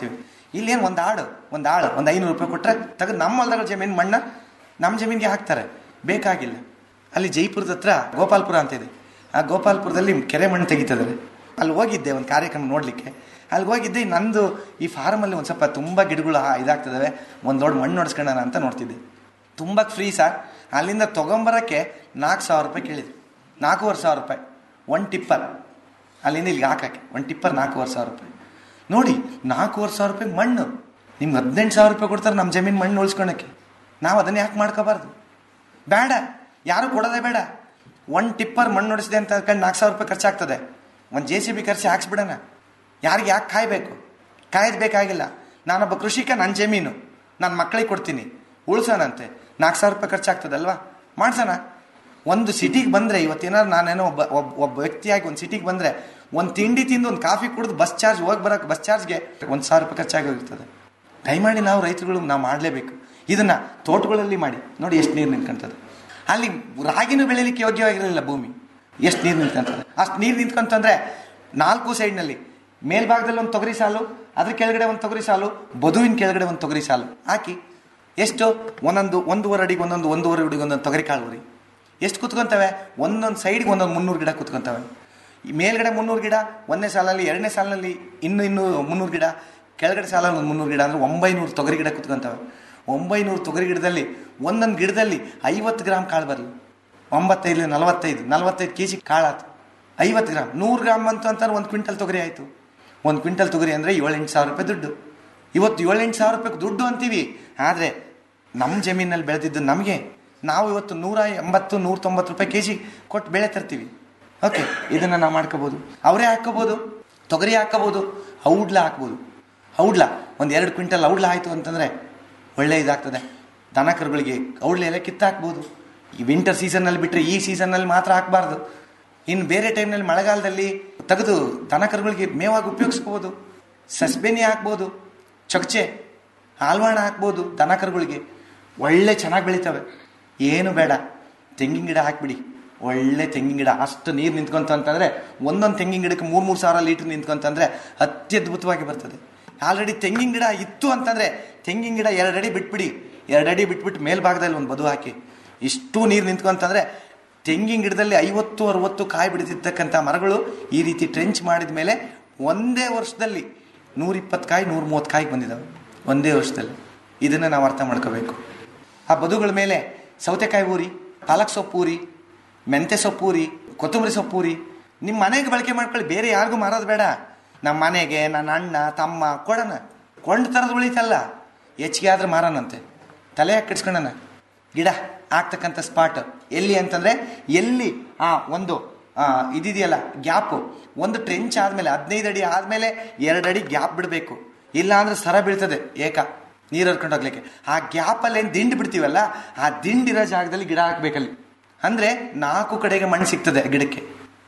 Speaker 14: ಇಲ್ಲೇನು ಒಂದು ಆಡು ಒಂದು ಆಳು ಒಂದು ಐನೂರು ರೂಪಾಯಿ ಕೊಟ್ಟರೆ ತೆಗೆದು ನಮ್ಮ ಹೊಲದಾಗ ಜಮೀನು ಮಣ್ಣ ನಮ್ಮ ಜಮೀನಿಗೆ ಹಾಕ್ತಾರೆ ಬೇಕಾಗಿಲ್ಲ ಅಲ್ಲಿ ಜೈಪುರದ ಹತ್ರ ಗೋಪಾಲ್ಪುರ ಅಂತ ಇದೆ ಆ ಗೋಪಾಲ್ಪುರದಲ್ಲಿ ಕೆರೆ ಮಣ್ಣು ತೆಗಿತಿದ್ದಾರೆ ಅಲ್ಲಿ ಹೋಗಿದ್ದೆ ಒಂದು ಕಾರ್ಯಕ್ರಮ ನೋಡಲಿಕ್ಕೆ ಅಲ್ಲಿ ಹೋಗಿದ್ದೆ ನಂದು ಈ ಫಾರ್ಮಲ್ಲಿ ಒಂದು ಸ್ವಲ್ಪ ತುಂಬ ಗಿಡಗಳು ಹಾ- ಇದಾಗ್ತಿದ್ದಾವೆ ಒಂದು ದೊಡ್ಡ ಮಣ್ಣು ಹೊಡ್ಸ್ಕೊಳ್ಳೋಣ ಅಂತ ನೋಡ್ತಿದ್ದೆ ತುಂಬ ಫ್ರೀ ಸರ್ ಅಲ್ಲಿಂದ ತೊಗೊಂಬರೋಕ್ಕೆ ನಾಲ್ಕು ಸಾವಿರ ರೂಪಾಯಿ ಕೇಳಿದ್ರು ನಾಲ್ಕೂವರೆ ಸಾವಿರ ರೂಪಾಯಿ ಒನ್ ಟಿಪ್ಪರ್ ಅಲ್ಲಿಂದ ಇಲ್ಲಿಗೆ ಹಾಕಕ್ಕೆ ಒಂದು ಟಿಪ್ಪರ್ ನಾಲ್ಕೂವರೆ ಸಾವಿರ ರೂಪಾಯಿ ನೋಡಿ ನಾಲ್ಕೂವರೆ ಸಾವಿರ ರೂಪಾಯಿ ಮಣ್ಣು ನಿಮ್ಗೆ ಹದಿನೆಂಟು ಸಾವಿರ ರೂಪಾಯಿ ಕೊಡ್ತಾರೆ ನಮ್ಮ ಜಮೀನು ಮಣ್ಣು ಉಳಿಸ್ಕೊಳಕ್ಕೆ ನಾವು ಅದನ್ನು ಯಾಕೆ ಮಾಡ್ಕೋಬಾರ್ದು ಬೇಡ ಯಾರು ಕೊಡೋದೇ ಬೇಡ ಒಂದು ಟಿಪ್ಪರ್ ಮಣ್ಣು ಹೊಡಿಸಿದೆ ಅಂತ ಅಂದ್ಕೊಂಡು ನಾಲ್ಕು ಸಾವಿರ ರೂಪಾಯಿ ಖರ್ಚಾಗ್ತದೆ ಒಂದು ಜೆ ಸಿ ಬಿ ಖರ್ಚು ಹಾಕ್ಸ್ಬಿಡೋಣ ಯಾರಿಗೆ ಯಾಕೆ ಕಾಯಬೇಕು ಕಾಯ್ದು ಬೇಕಾಗಿಲ್ಲ ನಾನೊಬ್ಬ ಕೃಷಿಕ ನನ್ನ ಜಮೀನು ನನ್ನ ಮಕ್ಕಳಿಗೆ ಕೊಡ್ತೀನಿ ಉಳ್ಸೋಣಂತೆ ನಾಲ್ಕು ಸಾವಿರ ರೂಪಾಯಿ ಖರ್ಚಾಗ್ತದಲ್ವಾ ಮಾಡ್ಸೋಣ ಒಂದು ಸಿಟಿಗೆ ಬಂದರೆ ಇವತ್ತೇನಾದ್ರು ನಾನೇನೋ ಒಬ್ಬ ಒಬ್ಬ ಒಬ್ಬ ವ್ಯಕ್ತಿಯಾಗಿ ಒಂದು ಸಿಟಿಗೆ ಬಂದರೆ ಒಂದು ತಿಂಡಿ ತಿಂದು ಒಂದು ಕಾಫಿ ಕುಡಿದು ಬಸ್ ಚಾರ್ಜ್ ಹೋಗಿ ಬರೋಕೆ ಬಸ್ ಚಾರ್ಜ್ಗೆ ಒಂದು ಸಾವಿರ ರೂಪಾಯಿ ಖರ್ಚಾಗಿರ್ತದೆ ದಯಮಾಡಿ ನಾವು ರೈತರುಗಳು ನಾವು ಮಾಡಲೇಬೇಕು ಇದನ್ನು ತೋಟಗಳಲ್ಲಿ ಮಾಡಿ ನೋಡಿ ಎಷ್ಟು ನೀರು ನಿಂತ್ಕೊಂತದೆ ಅಲ್ಲಿ ರಾಗಿನೂ ಬೆಳಿಲಿಕ್ಕೆ ಯೋಗ್ಯವಾಗಿರಲಿಲ್ಲ ಭೂಮಿ ಎಷ್ಟು ನೀರು ನಿಂತ್ಕೊಂತದೆ ಅಷ್ಟು ನೀರು ನಿಂತ್ಕೊಂತಂದ್ರೆ ನಾಲ್ಕು ಸೈಡ್ನಲ್ಲಿ ಮೇಲ್ಭಾಗದಲ್ಲಿ ಒಂದು ತೊಗರಿ ಸಾಲು ಅದ್ರ ಕೆಳಗಡೆ ಒಂದು ತೊಗರಿ ಸಾಲು ಬದುವಿನ ಕೆಳಗಡೆ ಒಂದು ತೊಗರಿ ಸಾಲು ಹಾಕಿ ಎಷ್ಟು ಒಂದೊಂದು ಒಂದೂವರೆ ಅಡಿಗೆ ಒಂದೊಂದು ಒಂದೂವರೆ ಅಡಿಗೆ ಒಂದೊಂದು ತೊಗರಿ ಕಾಳು ಉರಿ ಎಷ್ಟು ಕುತ್ಕೊಂತವೆ ಒಂದೊಂದು ಸೈಡ್ಗೆ ಒಂದೊಂದು ಮುನ್ನೂರು ಗಿಡ ಕುತ್ಕೊಂತವೆ ಈ ಮೇಲ್ಗಡೆ ಮುನ್ನೂರು ಗಿಡ ಒಂದನೇ ಸಾಲಲ್ಲಿ ಎರಡನೇ ಸಾಲಿನಲ್ಲಿ ಇನ್ನು ಇನ್ನು ಮುನ್ನೂರು ಗಿಡ ಕೆಳಗಡೆ ಸಾಲಲ್ಲಿ ಒಂದು ಮುನ್ನೂರು ಗಿಡ ಅಂದರೆ ಒಂಬೈನೂರು ತೊಗರಿ ಗಿಡ ಕುತ್ಕೊಂತವೆ ಒಂಬೈನೂರು ತೊಗರಿ ಗಿಡದಲ್ಲಿ ಒಂದೊಂದು ಗಿಡದಲ್ಲಿ ಐವತ್ತು ಗ್ರಾಮ್ ಕಾಳು ಬರಲಿ ಒಂಬತ್ತೈದು ನಲವತ್ತೈದು ನಲವತ್ತೈದು ಕೆ ಜಿ ಕಾಳಾತು ಐವತ್ತು ಗ್ರಾಮ್ ನೂರು ಗ್ರಾಮ್ ಬಂತು ಅಂತಾರೆ ಒಂದು ಕ್ವಿಂಟಲ್ ತೊಗರಿ ಆಯಿತು ಒಂದು ಕ್ವಿಂಟಲ್ ತೊಗರಿ ಅಂದರೆ ಏಳೆಂಟು ಸಾವಿರ ರೂಪಾಯಿ ದುಡ್ಡು ಇವತ್ತು ಏಳೆಂಟು ಸಾವಿರ ರೂಪಾಯಿ ದುಡ್ಡು ಅಂತೀವಿ ಆದರೆ ನಮ್ಮ ಜಮೀನಲ್ಲಿ ಬೆಳೆದಿದ್ದು ನಮಗೆ ನಾವು ಇವತ್ತು ನೂರ ಎಂಬತ್ತು ನೂರ ತೊಂಬತ್ತು ರೂಪಾಯಿ ಕೆ ಜಿ ಕೊಟ್ಟು ಬೆಳೆ ತರ್ತೀವಿ ಓಕೆ ಇದನ್ನು ನಾವು ಮಾಡ್ಕೋಬೋದು ಅವರೇ ಹಾಕ್ಕೋಬೋದು ತೊಗರಿ ಹಾಕ್ಕೋಬೋದು ಔಡ್ಲ ಹಾಕ್ಬೋದು ಔಡ್ಲ ಒಂದು ಎರಡು ಕ್ವಿಂಟಲ್ ಔಡ್ಲ ಆಯಿತು ಅಂತಂದರೆ ಒಳ್ಳೆ ಇದಾಗ್ತದೆ ದನ ಕರುಗಳಿಗೆ ಔಡ್ಲೆ ಎಲ್ಲ ಕಿತ್ತಾಕ್ಬೋದು ಈ ವಿಂಟರ್ ಸೀಸನ್ನಲ್ಲಿ ಬಿಟ್ಟರೆ ಈ ಸೀಸನ್ನಲ್ಲಿ ಮಾತ್ರ ಹಾಕಬಾರ್ದು ಇನ್ನು ಬೇರೆ ಟೈಮ್ನಲ್ಲಿ ಮಳೆಗಾಲದಲ್ಲಿ ತೆಗೆದು ದನ ಕರುಗಳಿಗೆ ಮೇವಾಗಿ ಉಪಯೋಗಿಸ್ಬೋದು ಸಸ್ಬೇನಿ ಹಾಕ್ಬೋದು ಚೊಕ್ಚೆ ಹಾಲ್ವಾಣ ಹಾಕ್ಬೋದು ದನ ಕರುಗಳಿಗೆ ಒಳ್ಳೆ ಚೆನ್ನಾಗಿ ಬೆಳಿತವೆ ಏನು ಬೇಡ ತೆಂಗಿನ ಗಿಡ ಹಾಕ್ಬಿಡಿ ಒಳ್ಳೆ ತೆಂಗಿನ ಗಿಡ ಅಷ್ಟು ನೀರು ನಿಂತ್ಕೊಂತ ಅಂತಂದರೆ ಒಂದೊಂದು ತೆಂಗಿನ ಗಿಡಕ್ಕೆ ಮೂರು ಮೂರು ಸಾವಿರ ಲೀಟ್ರ್ ನಿಂತ್ಕೊಂತಂದರೆ ಅತ್ಯದ್ಭುತವಾಗಿ ಬರ್ತದೆ ಆಲ್ರೆಡಿ ತೆಂಗಿನ ಗಿಡ ಇತ್ತು ಅಂತಂದರೆ ತೆಂಗಿನ ಗಿಡ ಎರಡು ಅಡಿ ಬಿಟ್ಬಿಡಿ ಎರಡು ಅಡಿ ಬಿಟ್ಬಿಟ್ಟು ಮೇಲ್ಭಾಗದಲ್ಲಿ ಒಂದು ಬದು ಹಾಕಿ ಇಷ್ಟು ನೀರು ನಿಂತ್ಕೊಂತಂದರೆ ತೆಂಗಿನ ಗಿಡದಲ್ಲಿ ಐವತ್ತು ಅರವತ್ತು ಕಾಯಿ ಬಿಡ್ತಿರ್ತಕ್ಕಂಥ ಮರಗಳು ಈ ರೀತಿ ಟ್ರೆಂಚ್ ಮಾಡಿದ ಮೇಲೆ ಒಂದೇ ವರ್ಷದಲ್ಲಿ ನೂರಿಪ್ಪತ್ತು ಕಾಯಿ ನೂರ ಮೂವತ್ತು ಕಾಯಿ ಬಂದಿದ್ದಾವೆ ಒಂದೇ ವರ್ಷದಲ್ಲಿ ಇದನ್ನು ನಾವು ಅರ್ಥ ಮಾಡ್ಕೋಬೇಕು ಆ ಬದುಗಳ ಮೇಲೆ ಸೌತೆಕಾಯಿ ಊರಿ ಪಾಲಕ್ ಸೊಪ್ಪು ಊರಿ ಮೆಂತೆ ಸೊಪ್ಪು ಊರಿ ಕೊತ್ತಂಬರಿ ಸೊಪ್ಪು ಊರಿ ನಿಮ್ಮ ಮನೆಗೆ ಬಳಕೆ ಮಾಡ್ಕೊಳ್ಳಿ ಬೇರೆ ಯಾರಿಗೂ ಮಾರೋದು ಬೇಡ ನಮ್ಮ ಮನೆಗೆ ನನ್ನ ಅಣ್ಣ ತಮ್ಮ ಕೊಡೋಣ ಕೊಂಡು ತರದು ಉಳಿತಲ್ಲ ಹೆಚ್ಚಿಗೆ ಆದ್ರೆ ಮಾರೋಣಂತೆ ತಲೆ ಹಾಕಿ ಕಿಡ್ಸ್ಕೊಳ್ಳೋಣ ಗಿಡ ಆಗ್ತಕ್ಕಂಥ ಸ್ಪಾಟ್ ಎಲ್ಲಿ ಅಂತಂದರೆ ಎಲ್ಲಿ ಆ ಒಂದು ಆ, ಇದಿದೆಯಲ್ಲ ಗ್ಯಾಪು ಒಂದು ಟ್ರೆಂಚ್ ಆದಮೇಲೆ ಹದಿನೈದು ಅಡಿ ಆದಮೇಲೆ ಎರಡು ಅಡಿ ಗ್ಯಾಪ್ ಬಿಡಬೇಕು ಇಲ್ಲ ಅಂದ್ರೆ ಸರ ಬೀಳ್ತದೆ ಏಕ ನೀರು ಹರ್ಕೊಂಡು ಹೋಗ್ಲಿಕ್ಕೆ ಆ ಗ್ಯಾಪಲ್ಲಿ ಏನು ದಿಂಡು ಬಿಡ್ತೀವಲ್ಲ ಆ ದಿಂಡಿರೋ ಜಾಗದಲ್ಲಿ ಗಿಡ ಹಾಕ್ಬೇಕಲ್ಲಿ ಅಂದರೆ ನಾಲ್ಕು ಕಡೆಗೆ ಮಣ್ಣು ಸಿಗ್ತದೆ ಗಿಡಕ್ಕೆ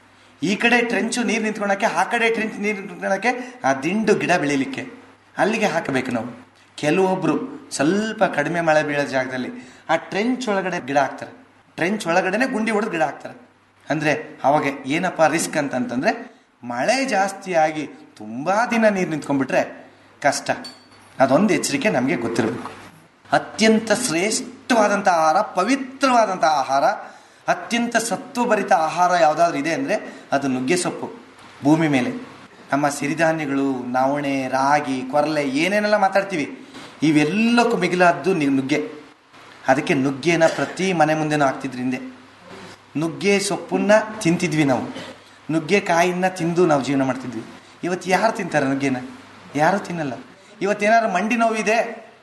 Speaker 14: ಈ ಕಡೆ ಟ್ರೆಂಚು ನೀರು ನಿಂತ್ಕೊಳಕ್ಕೆ ಆ ಕಡೆ ಟ್ರೆಂಚ್ ನೀರು ನಿಂತ್ಕೊಳಕ್ಕೆ ಆ ದಿಂಡು ಗಿಡ ಬೆಳಿಲಿಕ್ಕೆ ಅಲ್ಲಿಗೆ ಹಾಕಬೇಕು ನಾವು ಕೆಲವೊಬ್ಬರು ಸ್ವಲ್ಪ ಕಡಿಮೆ ಮಳೆ ಬೀಳೋ ಜಾಗದಲ್ಲಿ ಆ ಟ್ರೆಂಚ್ ಒಳಗಡೆ ಗಿಡ ಹಾಕ್ತಾರೆ ಟ್ರೆಂಚ್ ಒಳಗಡೆನೆ ಗುಂಡಿ ಹೊಡೆದು ಗಿಡ ಹಾಕ್ತಾರೆ ಅಂದರೆ ಅವಾಗ ಏನಪ್ಪ ರಿಸ್ಕ್ ಅಂತಂತಂದರೆ ಮಳೆ ಜಾಸ್ತಿ ಆಗಿ ತುಂಬ ದಿನ ನೀರು ನಿಂತ್ಕೊಂಡ್ಬಿಟ್ರೆ ಕಷ್ಟ ಅದೊಂದು ಎಚ್ಚರಿಕೆ ನಮಗೆ ಗೊತ್ತಿರಬೇಕು ಅತ್ಯಂತ ಶ್ರೇಷ್ಠವಾದಂಥ ಆಹಾರ ಪವಿತ್ರವಾದಂಥ ಆಹಾರ ಅತ್ಯಂತ ಸತ್ವಭರಿತ ಆಹಾರ ಯಾವುದಾದ್ರೂ ಇದೆ ಅಂದರೆ ಅದು ನುಗ್ಗೆ ಸೊಪ್ಪು ಭೂಮಿ ಮೇಲೆ ನಮ್ಮ ಸಿರಿಧಾನ್ಯಗಳು ನವಣೆ ರಾಗಿ ಕೊರಲೆ ಏನೇನೆಲ್ಲ ಮಾತಾಡ್ತೀವಿ ಇವೆಲ್ಲಕ್ಕೂ ಮಿಗಿಲಾದ್ದು ನೀವು ನುಗ್ಗೆ ಅದಕ್ಕೆ ನುಗ್ಗೆನ ಪ್ರತಿ ಮನೆ ಮುಂದೆನೂ ಹಾಕ್ತಿದ್ರು ಹಿಂದೆ ನುಗ್ಗೆ ಸೊಪ್ಪನ್ನ ತಿಂತಿದ್ವಿ ನಾವು ನುಗ್ಗೆ ಕಾಯಿನ ತಿಂದು ನಾವು ಜೀವನ ಮಾಡ್ತಿದ್ವಿ ಇವತ್ತು ಯಾರು ತಿಂತಾರೆ ನುಗ್ಗೆನ ಯಾರೂ ತಿನ್ನಲ್ಲ ಇವತ್ತೇನಾದ್ರು ಮಂಡಿ ನೋವಿದೆ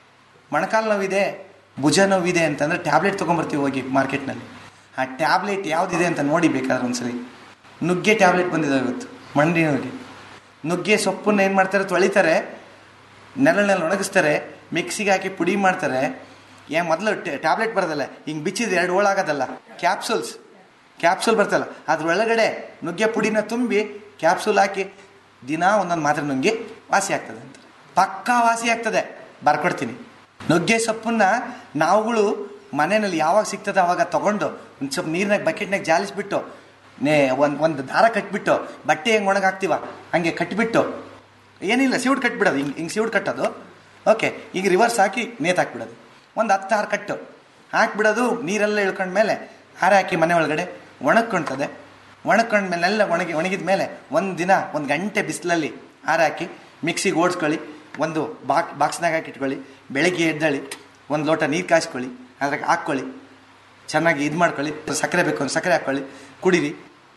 Speaker 14: ಮೊಣಕಾಲು ನೋವಿದೆ ಭುಜ ನೋವಿದೆ ಅಂತಂದರೆ ಟ್ಯಾಬ್ಲೆಟ್ ತೊಗೊಂಬರ್ತೀವಿ ಹೋಗಿ ಮಾರ್ಕೆಟ್ನಲ್ಲಿ ಆ ಟ್ಯಾಬ್ಲೆಟ್ ಯಾವುದಿದೆ ಅಂತ ನೋಡಿ ಬೇಕಾದ್ರೆ ಒಂದ್ಸಲಿ ನುಗ್ಗೆ ಟ್ಯಾಬ್ಲೆಟ್ ಬಂದಿದ್ದಾವೆ ಇವತ್ತು ಮಂಡಿ ನೋವಿಗೆ ನುಗ್ಗೆ ಸೊಪ್ಪನ್ನ ಏನು ಮಾಡ್ತಾರೆ ತೊಳಿತಾರೆ ನೆರಳಿನಲ್ಲಿ ಒಣಗಿಸ್ತಾರೆ ಮಿಕ್ಸಿಗೆ ಹಾಕಿ ಪುಡಿ ಮಾಡ್ತಾರೆ ಏ ಮೊದಲು ಟ್ಯಾಬ್ಲೆಟ್ ಬರೋದಲ್ಲ ಹಿಂಗೆ ಬಿಚ್ಚಿದ್ರೆ ಎರಡು ಹೋಳಾಗೋದಲ್ಲ ಕ್ಯಾಪ್ಸೂಲ್ಸ್ ಕ್ಯಾಪ್ಸೂಲ್ ಬರ್ತಲ್ಲ ಅದ್ರೊಳಗಡೆ ನುಗ್ಗೆ ಪುಡಿನ ತುಂಬಿ ಕ್ಯಾಪ್ಸೂಲ್ ಹಾಕಿ ದಿನ ಒಂದೊಂದು ಮಾತ್ರೆ ನುಂಗಿ ವಾಸಿ ಆಗ್ತದೆ ಅಂತ ಪಕ್ಕಾ ವಾಸಿ ಆಗ್ತದೆ ಬರ್ಕೊಡ್ತೀನಿ ನುಗ್ಗೆ ಸೊಪ್ಪನ್ನ ನಾವುಗಳು ಮನೆಯಲ್ಲಿ ಯಾವಾಗ ಸಿಗ್ತದೆ ಅವಾಗ ತಗೊಂಡು ಒಂದು ಸ್ವಲ್ಪ ನೀರಿನಾಗ ಬಕೆಟ್ನಾಗ ಜಾಲಿಸ್ಬಿಟ್ಟು ನೇ ಒಂದು ಒಂದು ದಾರ ಕಟ್ಬಿಟ್ಟು ಬಟ್ಟೆ ಹೆಂಗೆ ಒಣಗಾಕ್ತೀವ ಹಂಗೆ ಕಟ್ಬಿಟ್ಟು ಏನಿಲ್ಲ ಸಿವುಡ್ ಕಟ್ಬಿಡೋದು ಹಿಂಗೆ ಹಿಂಗೆ ಸಿವುಡ್ ಕಟ್ಟೋದು ಓಕೆ ಈಗ ರಿವರ್ಸ್ ಹಾಕಿ ನೇತು ಹಾಕ್ಬಿಡೋದು ಒಂದು ಹತ್ತು ಆರು ಕಟ್ಟು ಹಾಕ್ಬಿಡೋದು ನೀರೆಲ್ಲ ಇಳ್ಕೊಂಡ್ಮೇಲೆ ಹಾರೆ ಹಾಕಿ ಮನೆ ಒಳಗಡೆ ಒಣಗ್ಕೊಳ್ತದೆ ಒಣಗ್ಕೊಂಡ್ಮೇಲೆಲ್ಲ ಒಣಗಿ ಒಣಗಿದ ಮೇಲೆ ಒಂದು ದಿನ ಒಂದು ಗಂಟೆ ಬಿಸಿಲಲ್ಲಿ ಹಾರೆ ಹಾಕಿ ಮಿಕ್ಸಿಗೆ ಓಡಿಸ್ಕೊಳ್ಳಿ ಒಂದು ಬಾಕ್ ಬಾಕ್ಸ್ನಾಗ ಹಾಕಿ ಇಟ್ಕೊಳ್ಳಿ ಬೆಳಗ್ಗೆ ಎದ್ದಳಿ ಒಂದು ಲೋಟ ನೀರು ಕಾಯಿಸ್ಕೊಳ್ಳಿ ಅದ್ರಾಗ ಹಾಕ್ಕೊಳ್ಳಿ ಚೆನ್ನಾಗಿ ಇದು ಮಾಡ್ಕೊಳ್ಳಿ ಸಕ್ಕರೆ ಬೇಕು ಅಂದ್ರೆ ಸಕ್ಕರೆ ಹಾಕ್ಕೊಳ್ಳಿ ಕುಡೀರಿ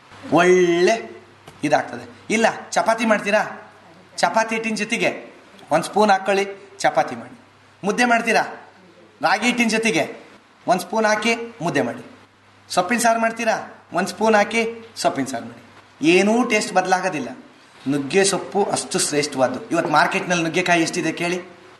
Speaker 14: ಒಳ್ಳೆ ಇದಾಗ್ತದೆ ಇಲ್ಲ ಚಪಾತಿ ಮಾಡ್ತೀರಾ ಚಪಾತಿ ಹಿಟ್ಟಿನ ಜೊತೆಗೆ ಒಂದು ಸ್ಪೂನ್ ಹಾಕ್ಕೊಳ್ಳಿ ಚಪಾತಿ ಮಾಡಿ ಮುದ್ದೆ ಮಾಡ್ತೀರಾ ರಾಗಿ ಹಿಟ್ಟಿನ ಜೊತೆಗೆ ಒಂದು ಸ್ಪೂನ್ ಹಾಕಿ ಮುದ್ದೆ ಮಾಡಿ ಸೊಪ್ಪಿನ ಸಾರು ಮಾಡ್ತೀರಾ ಒಂದು ಸ್ಪೂನ್ ಹಾಕಿ ಸೊಪ್ಪಿನ ಸಾರು ಮಾಡಿ ಏನೂ ಟೇಸ್ಟ್ ಬದಲಾಗೋದಿಲ್ಲ ನುಗ್ಗೆ ಸೊಪ್ಪು ಅಷ್ಟು ಶ್ರೇಷ್ಠವಾದ್ದು ಇವತ್ತು ಮಾರ್ಕೆಟ್ನಲ್ಲಿ ನುಗ್ಗೆಕಾಯಿ ಎಷ್ಟಿದೆ ಕೇಳಿ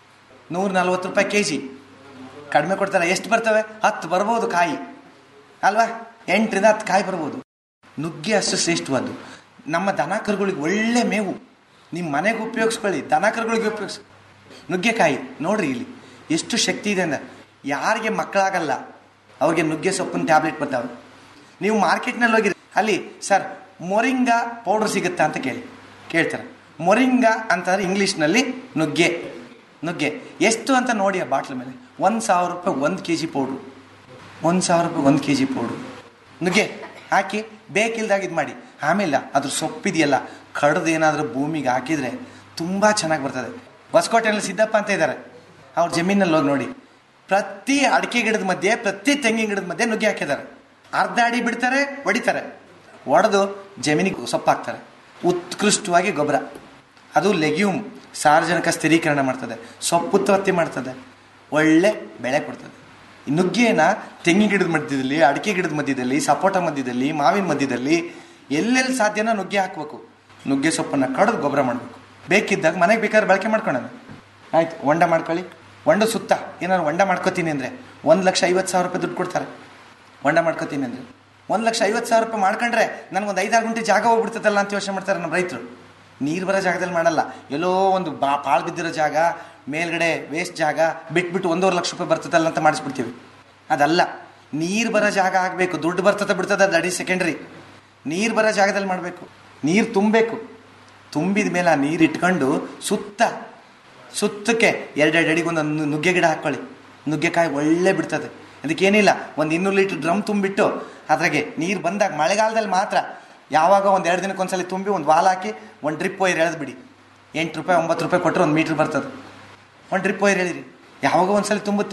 Speaker 14: ನೂರ ನಲ್ವತ್ತು ರೂಪಾಯಿ ಕೆ ಜಿ ಕಡಿಮೆ ಕೊಡ್ತಾರೆ ಎಷ್ಟು ಬರ್ತವೆ ಹತ್ತು ಬರ್ಬೋದು ಕಾಯಿ ಅಲ್ವಾ ಎಂಟರಿಂದ ಹತ್ತು ಕಾಯಿ ಬರ್ಬೋದು ನುಗ್ಗೆ ಅಷ್ಟು ಶ್ರೇಷ್ಠವಾದ್ದು ನಮ್ಮ ದನ ಕರುಗಳಿಗೆ ಒಳ್ಳೆ ಮೇವು ನಿಮ್ಮ ಮನೆಗೆ ಉಪಯೋಗಿಸ್ಕೊಳ್ಳಿ ದನ ಕರುಗಳಿಗೆ ಉಪಯೋಗಿಸ್ ನುಗ್ಗೆಕಾಯಿ ನೋಡ್ರಿ ಇಲ್ಲಿ ಎಷ್ಟು ಶಕ್ತಿ ಇದೆ ಅಂದ್ರೆ ಯಾರಿಗೆ ಮಕ್ಕಳಾಗಲ್ಲ ಅವ್ರಿಗೆ ನುಗ್ಗೆ ಸೊಪ್ಪಿನ ಟ್ಯಾಬ್ಲೆಟ್ ಬರ್ತಾವೆ ನೀವು ಮಾರ್ಕೆಟ್ನಲ್ಲಿ ಹೋಗಿರಿ ಅಲ್ಲಿ ಸರ್ ಮೊರಿಂಗಾ ಪೌಡರ್ ಸಿಗುತ್ತಾ ಅಂತ ಕೇಳಿ ಕೇಳ್ತಾರೆ ಮೊರಿಂಗಾ ಅಂತಂದ್ರೆ ಇಂಗ್ಲೀಷ್ನಲ್ಲಿ ನುಗ್ಗೆ ನುಗ್ಗೆ ಎಷ್ಟು ಅಂತ ನೋಡಿ ಆ ಬಾಟ್ಲ್ ಮೇಲೆ ಒಂದು ಸಾವಿರ ರೂಪಾಯಿ ಒಂದು ಕೆ ಜಿ ಪೌಡ್ರು ಒಂದು ಸಾವಿರ ರೂಪಾಯಿ ಒಂದು ಕೆ ಜಿ ಪೌಡ್ರು ನುಗ್ಗೆ ಹಾಕಿ ಬೇಕಿಲ್ದಾಗ ಇದು ಮಾಡಿ ಆಮೇಲೆ ಅದ್ರ ಸೊಪ್ಪಿದೆಯಲ್ಲ ಕಡ್ದು ಏನಾದರೂ ಭೂಮಿಗೆ ಹಾಕಿದರೆ ತುಂಬ ಚೆನ್ನಾಗಿ ಬರ್ತದೆ ಹೊಸಕೋಟೆಯಲ್ಲಿ ಸಿದ್ದಪ್ಪ ಅಂತ ಇದ್ದಾರೆ ಅವ್ರ ಜಮೀನಲ್ಲಿ ಹೋಗಿ ನೋಡಿ ಪ್ರತಿ ಅಡಿಕೆ ಗಿಡದ ಮಧ್ಯೆ ಪ್ರತಿ ತೆಂಗಿನ ಗಿಡದ ಮಧ್ಯೆ ನುಗ್ಗೆ ಹಾಕಿದ್ದಾರೆ ಅರ್ಧ ಅಡಿ ಬಿಡ್ತಾರೆ ಹೊಡಿತಾರೆ ಒಡೆದು ಜಮೀನಿಗೆ ಸೊಪ್ಪು ಹಾಕ್ತಾರೆ ಉತ್ಕೃಷ್ಟವಾಗಿ ಗೊಬ್ಬರ ಅದು ಲೆಗ್ಯೂಮ್ ಸಾರ್ವಜನಿಕ ಸ್ಥಿರೀಕರಣ ಮಾಡ್ತದೆ ಸೊಪ್ಪು ಉತ್ಪತ್ತಿ ಮಾಡ್ತದೆ ಒಳ್ಳೆ ಬೆಳೆ ಕೊಡ್ತದೆ ಈ ನುಗ್ಗೆನ ತೆಂಗಿನ ಗಿಡದ ಮಧ್ಯದಲ್ಲಿ ಅಡಿಕೆ ಗಿಡದ ಮಧ್ಯದಲ್ಲಿ ಸಪೋಟ ಮಧ್ಯದಲ್ಲಿ ಮಾವಿನ ಮಧ್ಯದಲ್ಲಿ ಎಲ್ಲೆಲ್ಲಿ ಸಾಧ್ಯನೋ ನುಗ್ಗೆ ಹಾಕಬೇಕು ನುಗ್ಗೆ ಸೊಪ್ಪನ್ನು ಕಡಿದು ಗೊಬ್ಬರ ಮಾಡಬೇಕು ಬೇಕಿದ್ದಾಗ ಮನೆಗೆ ಬೇಕಾದ್ರೆ ಬಳಕೆ ಮಾಡ್ಕೊಳ್ಳೋಣ ಆಯ್ತು ಹೊಂಡ ಮಾಡ್ಕೊಳ್ಳಿ ಹೊಂಡ ಸುತ್ತ ಏನಾದ್ರು ಹೊಂಡ ಮಾಡ್ಕೋತೀನಿ ಅಂದರೆ ಒಂದು ಲಕ್ಷ ಐವತ್ತು ಸಾವಿರ ರೂಪಾಯಿ ದುಡ್ಡು ಕೊಡ್ತಾರೆ ಹೊಂಡ ಮಾಡ್ಕೋತೀನಿ ಅಂದರೆ ಒಂದು ಲಕ್ಷ ಐವತ್ತು ಸಾವಿರ ರೂಪಾಯಿ ಮಾಡ್ಕೊಂಡ್ರೆ ನನಗೊಂದು ಐದಾರು ಗಂಟೆ ಜಾಗ ಹೋಗ್ಬಿಡ್ತದಲ್ಲ ಅಂತ ಯೋಚನೆ ಮಾಡ್ತಾರೆ ನಮ್ಮ ರೈತರು ನೀರು ಬರೋ ಜಾಗದಲ್ಲಿ ಮಾಡಲ್ಲ ಎಲ್ಲೋ ಒಂದು ಬಾ ಪಾಳು ಬಿದ್ದಿರೋ ಜಾಗ ಮೇಲ್ಗಡೆ ವೇಸ್ಟ್ ಜಾಗ ಬಿಟ್ಬಿಟ್ಟು ಒಂದೂವರೆ ಲಕ್ಷ ರೂಪಾಯಿ ಬರ್ತದಲ್ಲ ಅಂತ ಮಾಡಿಸ್ಬಿಡ್ತೀವಿ ಅದಲ್ಲ ನೀರು ಬರೋ ಜಾಗ ಆಗಬೇಕು ದುಡ್ಡು ಬರ್ತದೆ ಬಿಡ್ತದೆ ದಟ್ ಈಸ್ ಸೆಕೆಂಡ್ರಿ ನೀರು ಬರೋ ಜಾಗದಲ್ಲಿ ಮಾಡಬೇಕು ನೀರು ತುಂಬಬೇಕು ತುಂಬಿದ ಮೇಲೆ ಆ ನೀರು ಇಟ್ಕೊಂಡು ಸುತ್ತ ಸುತ್ತಕ್ಕೆ ಎರಡೆರಡು ಅಡಿಗೆ ಒಂದು ನುಗ್ಗೆ ಗಿಡ ಹಾಕ್ಕೊಳ್ಳಿ ನುಗ್ಗೆಕಾಯಿ ಒಳ್ಳೆ ಬಿಡ್ತದೆ ಅದಕ್ಕೇನಿಲ್ಲ ಒಂದು ಇನ್ನೂರು ಲೀಟ್ರ್ ಡ್ರಮ್ ತುಂಬಿಟ್ಟು ಅದ್ರಾಗೆ ನೀರು ಬಂದಾಗ ಮಳೆಗಾಲದಲ್ಲಿ ಮಾತ್ರ ಯಾವಾಗ ಒಂದು ಎರಡು ದಿನಕ್ಕೆ ಒಂದ್ಸಲ ತುಂಬಿ ಒಂದು ವಾಲ್ ಹಾಕಿ ಒಂದು ಡ್ರಿಪ್ ವೈರ್ ಎಳೆದು ಬಿಡಿ ಎಂಟು ರೂಪಾಯಿ ಒಂಬತ್ತು ರೂಪಾಯಿ ಕೊಟ್ಟರೆ ಒಂದು ಮೀಟ್ರ್ ಬರ್ತದೆ ಒಂದು ಡ್ರಿಪ್ ವೈರ್ ಎಳೀರಿ ಯಾವಾಗ ಒಂದ್ಸಲ ತುಂಬುತ್ತೆ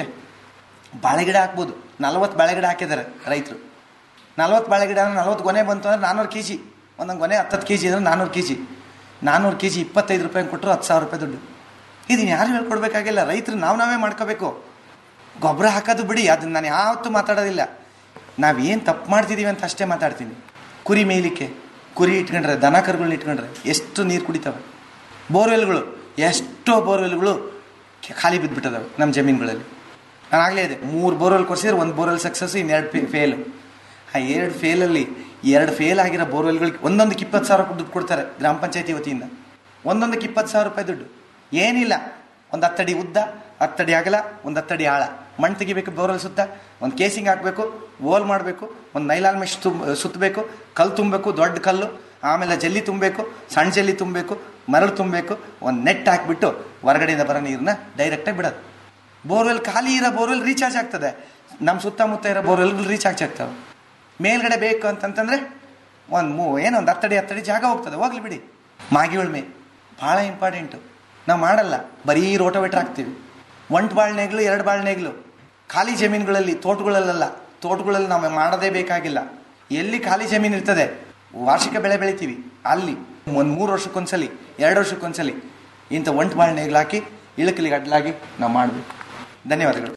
Speaker 14: ಬಾಳೆಗಿಡ ಹಾಕ್ಬೋದು ನಲ್ವತ್ತು ಬಾಳೆಗಿಡ ಹಾಕಿದ್ದಾರೆ ರೈತರು ನಲ್ವತ್ತು ಬಾಳೆಗಿಡ ನಲ್ವತ್ತು ಗೊನೆ ಬಂತು ಅಂದ್ರೆ ನಾನ್ನೂರು ಕೆ ಜಿ ಒಂದೊಂದು ಗೊನೆ ಹತ್ತತ್ತು ಕೆ ಜಿ ಅಂದರೆ ನಾನ್ನೂರು ಕೆ ಜಿ ನಾನ್ನೂರು ಕೆ ಜಿ ಇಪ್ಪತ್ತೈದು ರೂಪಾಯಿ ಕೊಟ್ಟರು ಹತ್ತು ಸಾವಿರ ರೂಪಾಯಿ ದುಡ್ಡು ಇದನ್ನು ಯಾರು ಹೇಳ್ಕೊಡ್ಬೇಕಾಗಿಲ್ಲ ರೈತರು ನಾವು ನಾವೇ ಮಾಡ್ಕೋಬೇಕು ಗೊಬ್ಬರ ಹಾಕೋದು ಬಿಡಿ ಅದನ್ನ ನಾನು ಯಾವತ್ತೂ ಮಾತಾಡೋದಿಲ್ಲ ನಾವೇನು ತಪ್ಪು ಮಾಡ್ತಿದ್ದೀವಿ ಅಂತ ಅಷ್ಟೇ ಮಾತಾಡ್ತೀನಿ ಕುರಿ ಮೇಯ್ಲಿಕ್ಕೆ ಕುರಿ ಇಟ್ಕೊಂಡ್ರೆ ದನ ಕರುಗಳನ್ನ ಇಟ್ಕೊಂಡ್ರೆ ಎಷ್ಟು ನೀರು ಕುಡಿತವೆ ಬೋರ್ವೆಲ್ಗಳು ಎಷ್ಟೋ ಬೋರ್ವೆಲ್ಗಳು ಖಾಲಿ ಬಿದ್ದುಬಿಟ್ಟದವೆ ನಮ್ಮ ಜಮೀನುಗಳಲ್ಲಿ ನಾನು ಆಗಲೇ ಇದೆ ಮೂರು ಬೋರ್ವೆಲ್ ಕೊಡ್ಸಿದ್ರೆ ಒಂದು ಬೋರ್ವೆಲ್ ಸಕ್ಸಸ್ ಇನ್ನೆರಡು ಫೇ ಫೇಲು ಆ ಎರಡು ಫೇಲಲ್ಲಿ ಎರಡು ಫೇಲ್ ಆಗಿರೋ ಬೋರ್ವೆಲ್ಗಳಿಗೆ ಒಂದೊಂದಕ್ಕೆ ಇಪ್ಪತ್ತು ಸಾವಿರ ದುಡ್ಡು ಕೊಡ್ತಾರೆ ಗ್ರಾಮ ಪಂಚಾಯತಿ ವತಿಯಿಂದ ಒಂದೊಂದಕ್ಕೆ ಇಪ್ಪತ್ತು ಸಾವಿರ ರೂಪಾಯಿ ದುಡ್ಡು ಏನಿಲ್ಲ ಒಂದು ಹತ್ತಡಿ ಉದ್ದ ಹತ್ತಡಿ ಅಗಲ ಒಂದು ಹತ್ತಡಿ ಆಳ ಮಣ್ಣು ತೆಗಿಬೇಕು ಬೋರ್ವೆಲ್ ಸುತ್ತ ಒಂದು ಕೇಸಿಂಗ್ ಹಾಕಬೇಕು ಓಲ್ ಮಾಡಬೇಕು ಒಂದು ನೈಲಾನ್ ಮೆಶ್ ತುಂಬ ಸುತ್ತಬೇಕು ಕಲ್ಲು ತುಂಬಬೇಕು ದೊಡ್ಡ ಕಲ್ಲು ಆಮೇಲೆ ಜಲ್ಲಿ ತುಂಬಬೇಕು ಸಣ್ಣ ಜಲ್ಲಿ ತುಂಬಬೇಕು ಮರಳು ತುಂಬಬೇಕು ಒಂದು ನೆಟ್ ಹಾಕಿಬಿಟ್ಟು ಹೊರಗಡೆಯಿಂದ ಬರೋ ನೀರನ್ನ ಡೈರೆಕ್ಟಾಗಿ ಬಿಡೋದು ಬೋರ್ವೆಲ್ ಖಾಲಿ ಇರೋ ಬೋರ್ವೆಲ್ ರೀಚಾರ್ಜ್ ಆಗ್ತದೆ ನಮ್ಮ ಸುತ್ತಮುತ್ತ ಇರೋ ಬೋರ್ವೆಲ್ಗಳು ರೀಚಾರ್ಜ್ ಆಗ್ತವೆ ಮೇಲ್ಗಡೆ ಬೇಕು ಅಂತಂತಂದರೆ ಒಂದು ಮೂ ಏನೋ ಒಂದು ಹತ್ತಡಿ ಹತ್ತಡಿ ಜಾಗ ಹೋಗ್ತದೆ ಹೋಗ್ಲಿ ಬಿಡಿ ಮಾಗಿ ಉಳ್ಮೆ ಭಾಳ ಇಂಪಾರ್ಟೆಂಟು ನಾವು ಮಾಡಲ್ಲ ಬರೀ ರೋಟೋವೇಟ್ರ್ ಹಾಕ್ತೀವಿ ಒಂಟು ಬಾಳ್ನೆಗಳು ಎರಡು ಬಾಳ್ನೆಗಳು ಖಾಲಿ ಜಮೀನುಗಳಲ್ಲಿ ತೋಟಗಳಲ್ಲ ತೋಟಗಳಲ್ಲಿ ನಾವು ಮಾಡೋದೇ ಬೇಕಾಗಿಲ್ಲ ಎಲ್ಲಿ ಖಾಲಿ ಜಮೀನು ಇರ್ತದೆ ವಾರ್ಷಿಕ ಬೆಳೆ ಬೆಳಿತೀವಿ ಅಲ್ಲಿ ಒಂದು ಮೂರು ವರ್ಷಕ್ಕೊಂದ್ಸಲಿ ಎರಡು ವರ್ಷಕ್ಕೊಂದ್ಸಲಿ ಇಂಥ ಒಂಟು ಬಾಳ್ನೆಗಳು ಹಾಕಿ ಇಳಕಲಿಗೆ ಅಡ್ಲಾಗಿ ನಾವು ಮಾಡಬೇಕು ಧನ್ಯವಾದಗಳು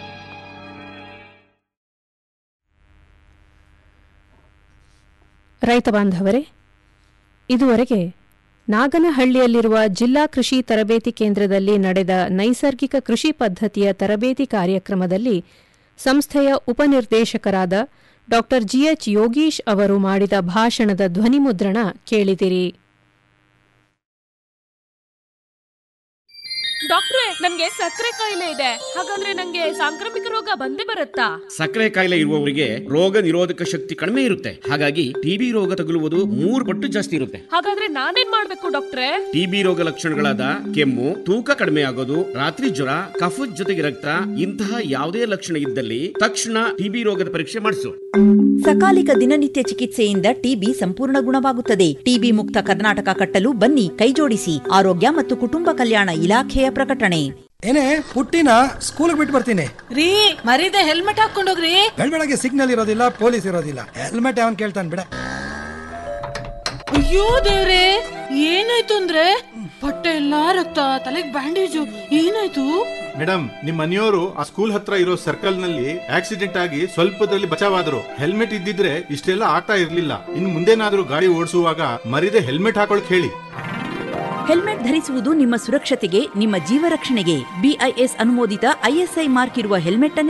Speaker 1: ರೈತ ಬಾಂಧವರೇ ಇದುವರೆಗೆ ನಾಗನಹಳ್ಳಿಯಲ್ಲಿರುವ ಜಿಲ್ಲಾ ಕೃಷಿ ತರಬೇತಿ ಕೇಂದ್ರದಲ್ಲಿ ನಡೆದ ನೈಸರ್ಗಿಕ ಕೃಷಿ ಪದ್ಧತಿಯ ತರಬೇತಿ ಕಾರ್ಯಕ್ರಮದಲ್ಲಿ ಸಂಸ್ಥೆಯ ಉಪನಿರ್ದೇಶಕರಾದ ಡಾ ಜಿಎಚ್ ಯೋಗೀಶ್ ಅವರು ಮಾಡಿದ ಭಾಷಣದ ಧ್ವನಿಮುದ್ರಣ ಕೇಳಿದಿರಿ
Speaker 15: ಡಾಕ್ಟ್ರೆ ನನ್ಗೆ ಸಕ್ಕರೆ ಕಾಯಿಲೆ ಇದೆ ಹಾಗಾದ್ರೆ ನಂಗೆ ಸಾಂಕ್ರಾಮಿಕ ರೋಗ ಬಂದೇ ಬರುತ್ತಾ
Speaker 16: ಸಕ್ಕರೆ ಕಾಯಿಲೆ ಇರುವವರಿಗೆ ರೋಗ ನಿರೋಧಕ ಶಕ್ತಿ ಕಡಿಮೆ ಇರುತ್ತೆ ಹಾಗಾಗಿ ಟಿಬಿ ರೋಗ ತಗುಲುವುದು ಮೂರು ಪಟ್ಟು ಜಾಸ್ತಿ ಇರುತ್ತೆ
Speaker 15: ಹಾಗಾದ್ರೆ ನಾನೇನ್ ಮಾಡ್ಬೇಕು ಡಾಕ್ಟ್ರೆ
Speaker 16: ಟಿಬಿ ರೋಗ ಲಕ್ಷಣಗಳಾದ ಕೆಮ್ಮು ತೂಕ ಕಡಿಮೆ ಆಗೋದು ರಾತ್ರಿ ಜ್ವರ ಕಫದ ಜೊತೆಗೆ ರಕ್ತ ಇಂತಹ ಯಾವುದೇ ಲಕ್ಷಣ ಇದ್ದಲ್ಲಿ ತಕ್ಷಣ ಟಿಬಿ ರೋಗದ ಪರೀಕ್ಷೆ ಮಾಡಿಸು
Speaker 6: ಸಕಾಲಿಕ ದಿನನಿತ್ಯ ಚಿಕಿತ್ಸೆಯಿಂದ ಟಿಬಿ ಸಂಪೂರ್ಣ ಗುಣವಾಗುತ್ತದೆ ಟಿಬಿ ಮುಕ್ತ ಕರ್ನಾಟಕ ಕಟ್ಟಲು ಬನ್ನಿ ಕೈಜೋಡಿಸಿ ಆರೋಗ್ಯ ಮತ್ತು ಕುಟುಂಬ ಕಲ್ಯಾಣ ಇಲಾಖೆಯ ಪ್ರಕಟಣೆ
Speaker 12: ಏನೇ ಪುಟ್ಟಿನ ಸ್ಕೂಲ್ಗೆ ಬಿಟ್ಟು ಬರ್ತೀನಿ
Speaker 11: ರೀ ಮರೀದೆ ಹೆಲ್ಮೆಟ್ ಹಾಕೊಂಡೋಗ್ರಿ
Speaker 12: ಬೆಳಗ್ಗೆ ಸಿಗ್ನಲ್ ಇರೋದಿಲ್ಲ ಪೊಲೀಸ್ ಇರೋದಿಲ್ಲ ಹೆಲ್ಮೆಟ್ ಯಾವನ್ ಕೇಳ್ತಾನೆ ಬಿಡ
Speaker 11: ಅಯ್ಯೋ ದೇವ್ರೆ ಏನಾಯ್ತು ಅಂದ್ರೆ ಬಟ್ಟೆ ಎಲ್ಲಾ ರಕ್ತ ತಲೆಗ್ ಬ್ಯಾಂಡೇಜು ಏನಾಯ್ತು
Speaker 17: ಮೇಡಮ್ ನಿಮ್ ಮನೆಯವರು ಆ ಸ್ಕೂಲ್ ಹತ್ರ ಇರೋ ಸರ್ಕಲ್ ನಲ್ಲಿ ಆಕ್ಸಿಡೆಂಟ್ ಆಗಿ ಸ್ವಲ್ಪದಲ್ಲಿ ಬಚಾವಾದ್ರು ಹೆಲ್ಮೆಟ್ ಇದ್ದಿದ್ರೆ ಇಷ್ಟೆಲ್ಲ ಆಗ್ತಾ ಇರ್ಲಿಲ್ಲ ಇನ್ ಮುಂದೇನಾದ್ರೂ ಗಾಡಿ ಓಡಿಸುವಾಗ ಮರಿದೆ ಹೆಲ್ಮೆಟ್ ಹಾಕೊಳಕ್ ಹೇಳಿ
Speaker 6: ಹೆಲ್ಮೆಟ್ ಧರಿಸುವುದು ನಿಮ್ಮ ಸುರಕ್ಷತೆಗೆ ನಿಮ್ಮ ಜೀವ ರಕ್ಷಣೆಗೆ ಬಿಐಎಸ್ ಅನುಮೋದಿತ ಐಎಸ್ಐ ಮಾರ್ಕ್ ಇರುವ ಹೆಲ್ಮೆಟ್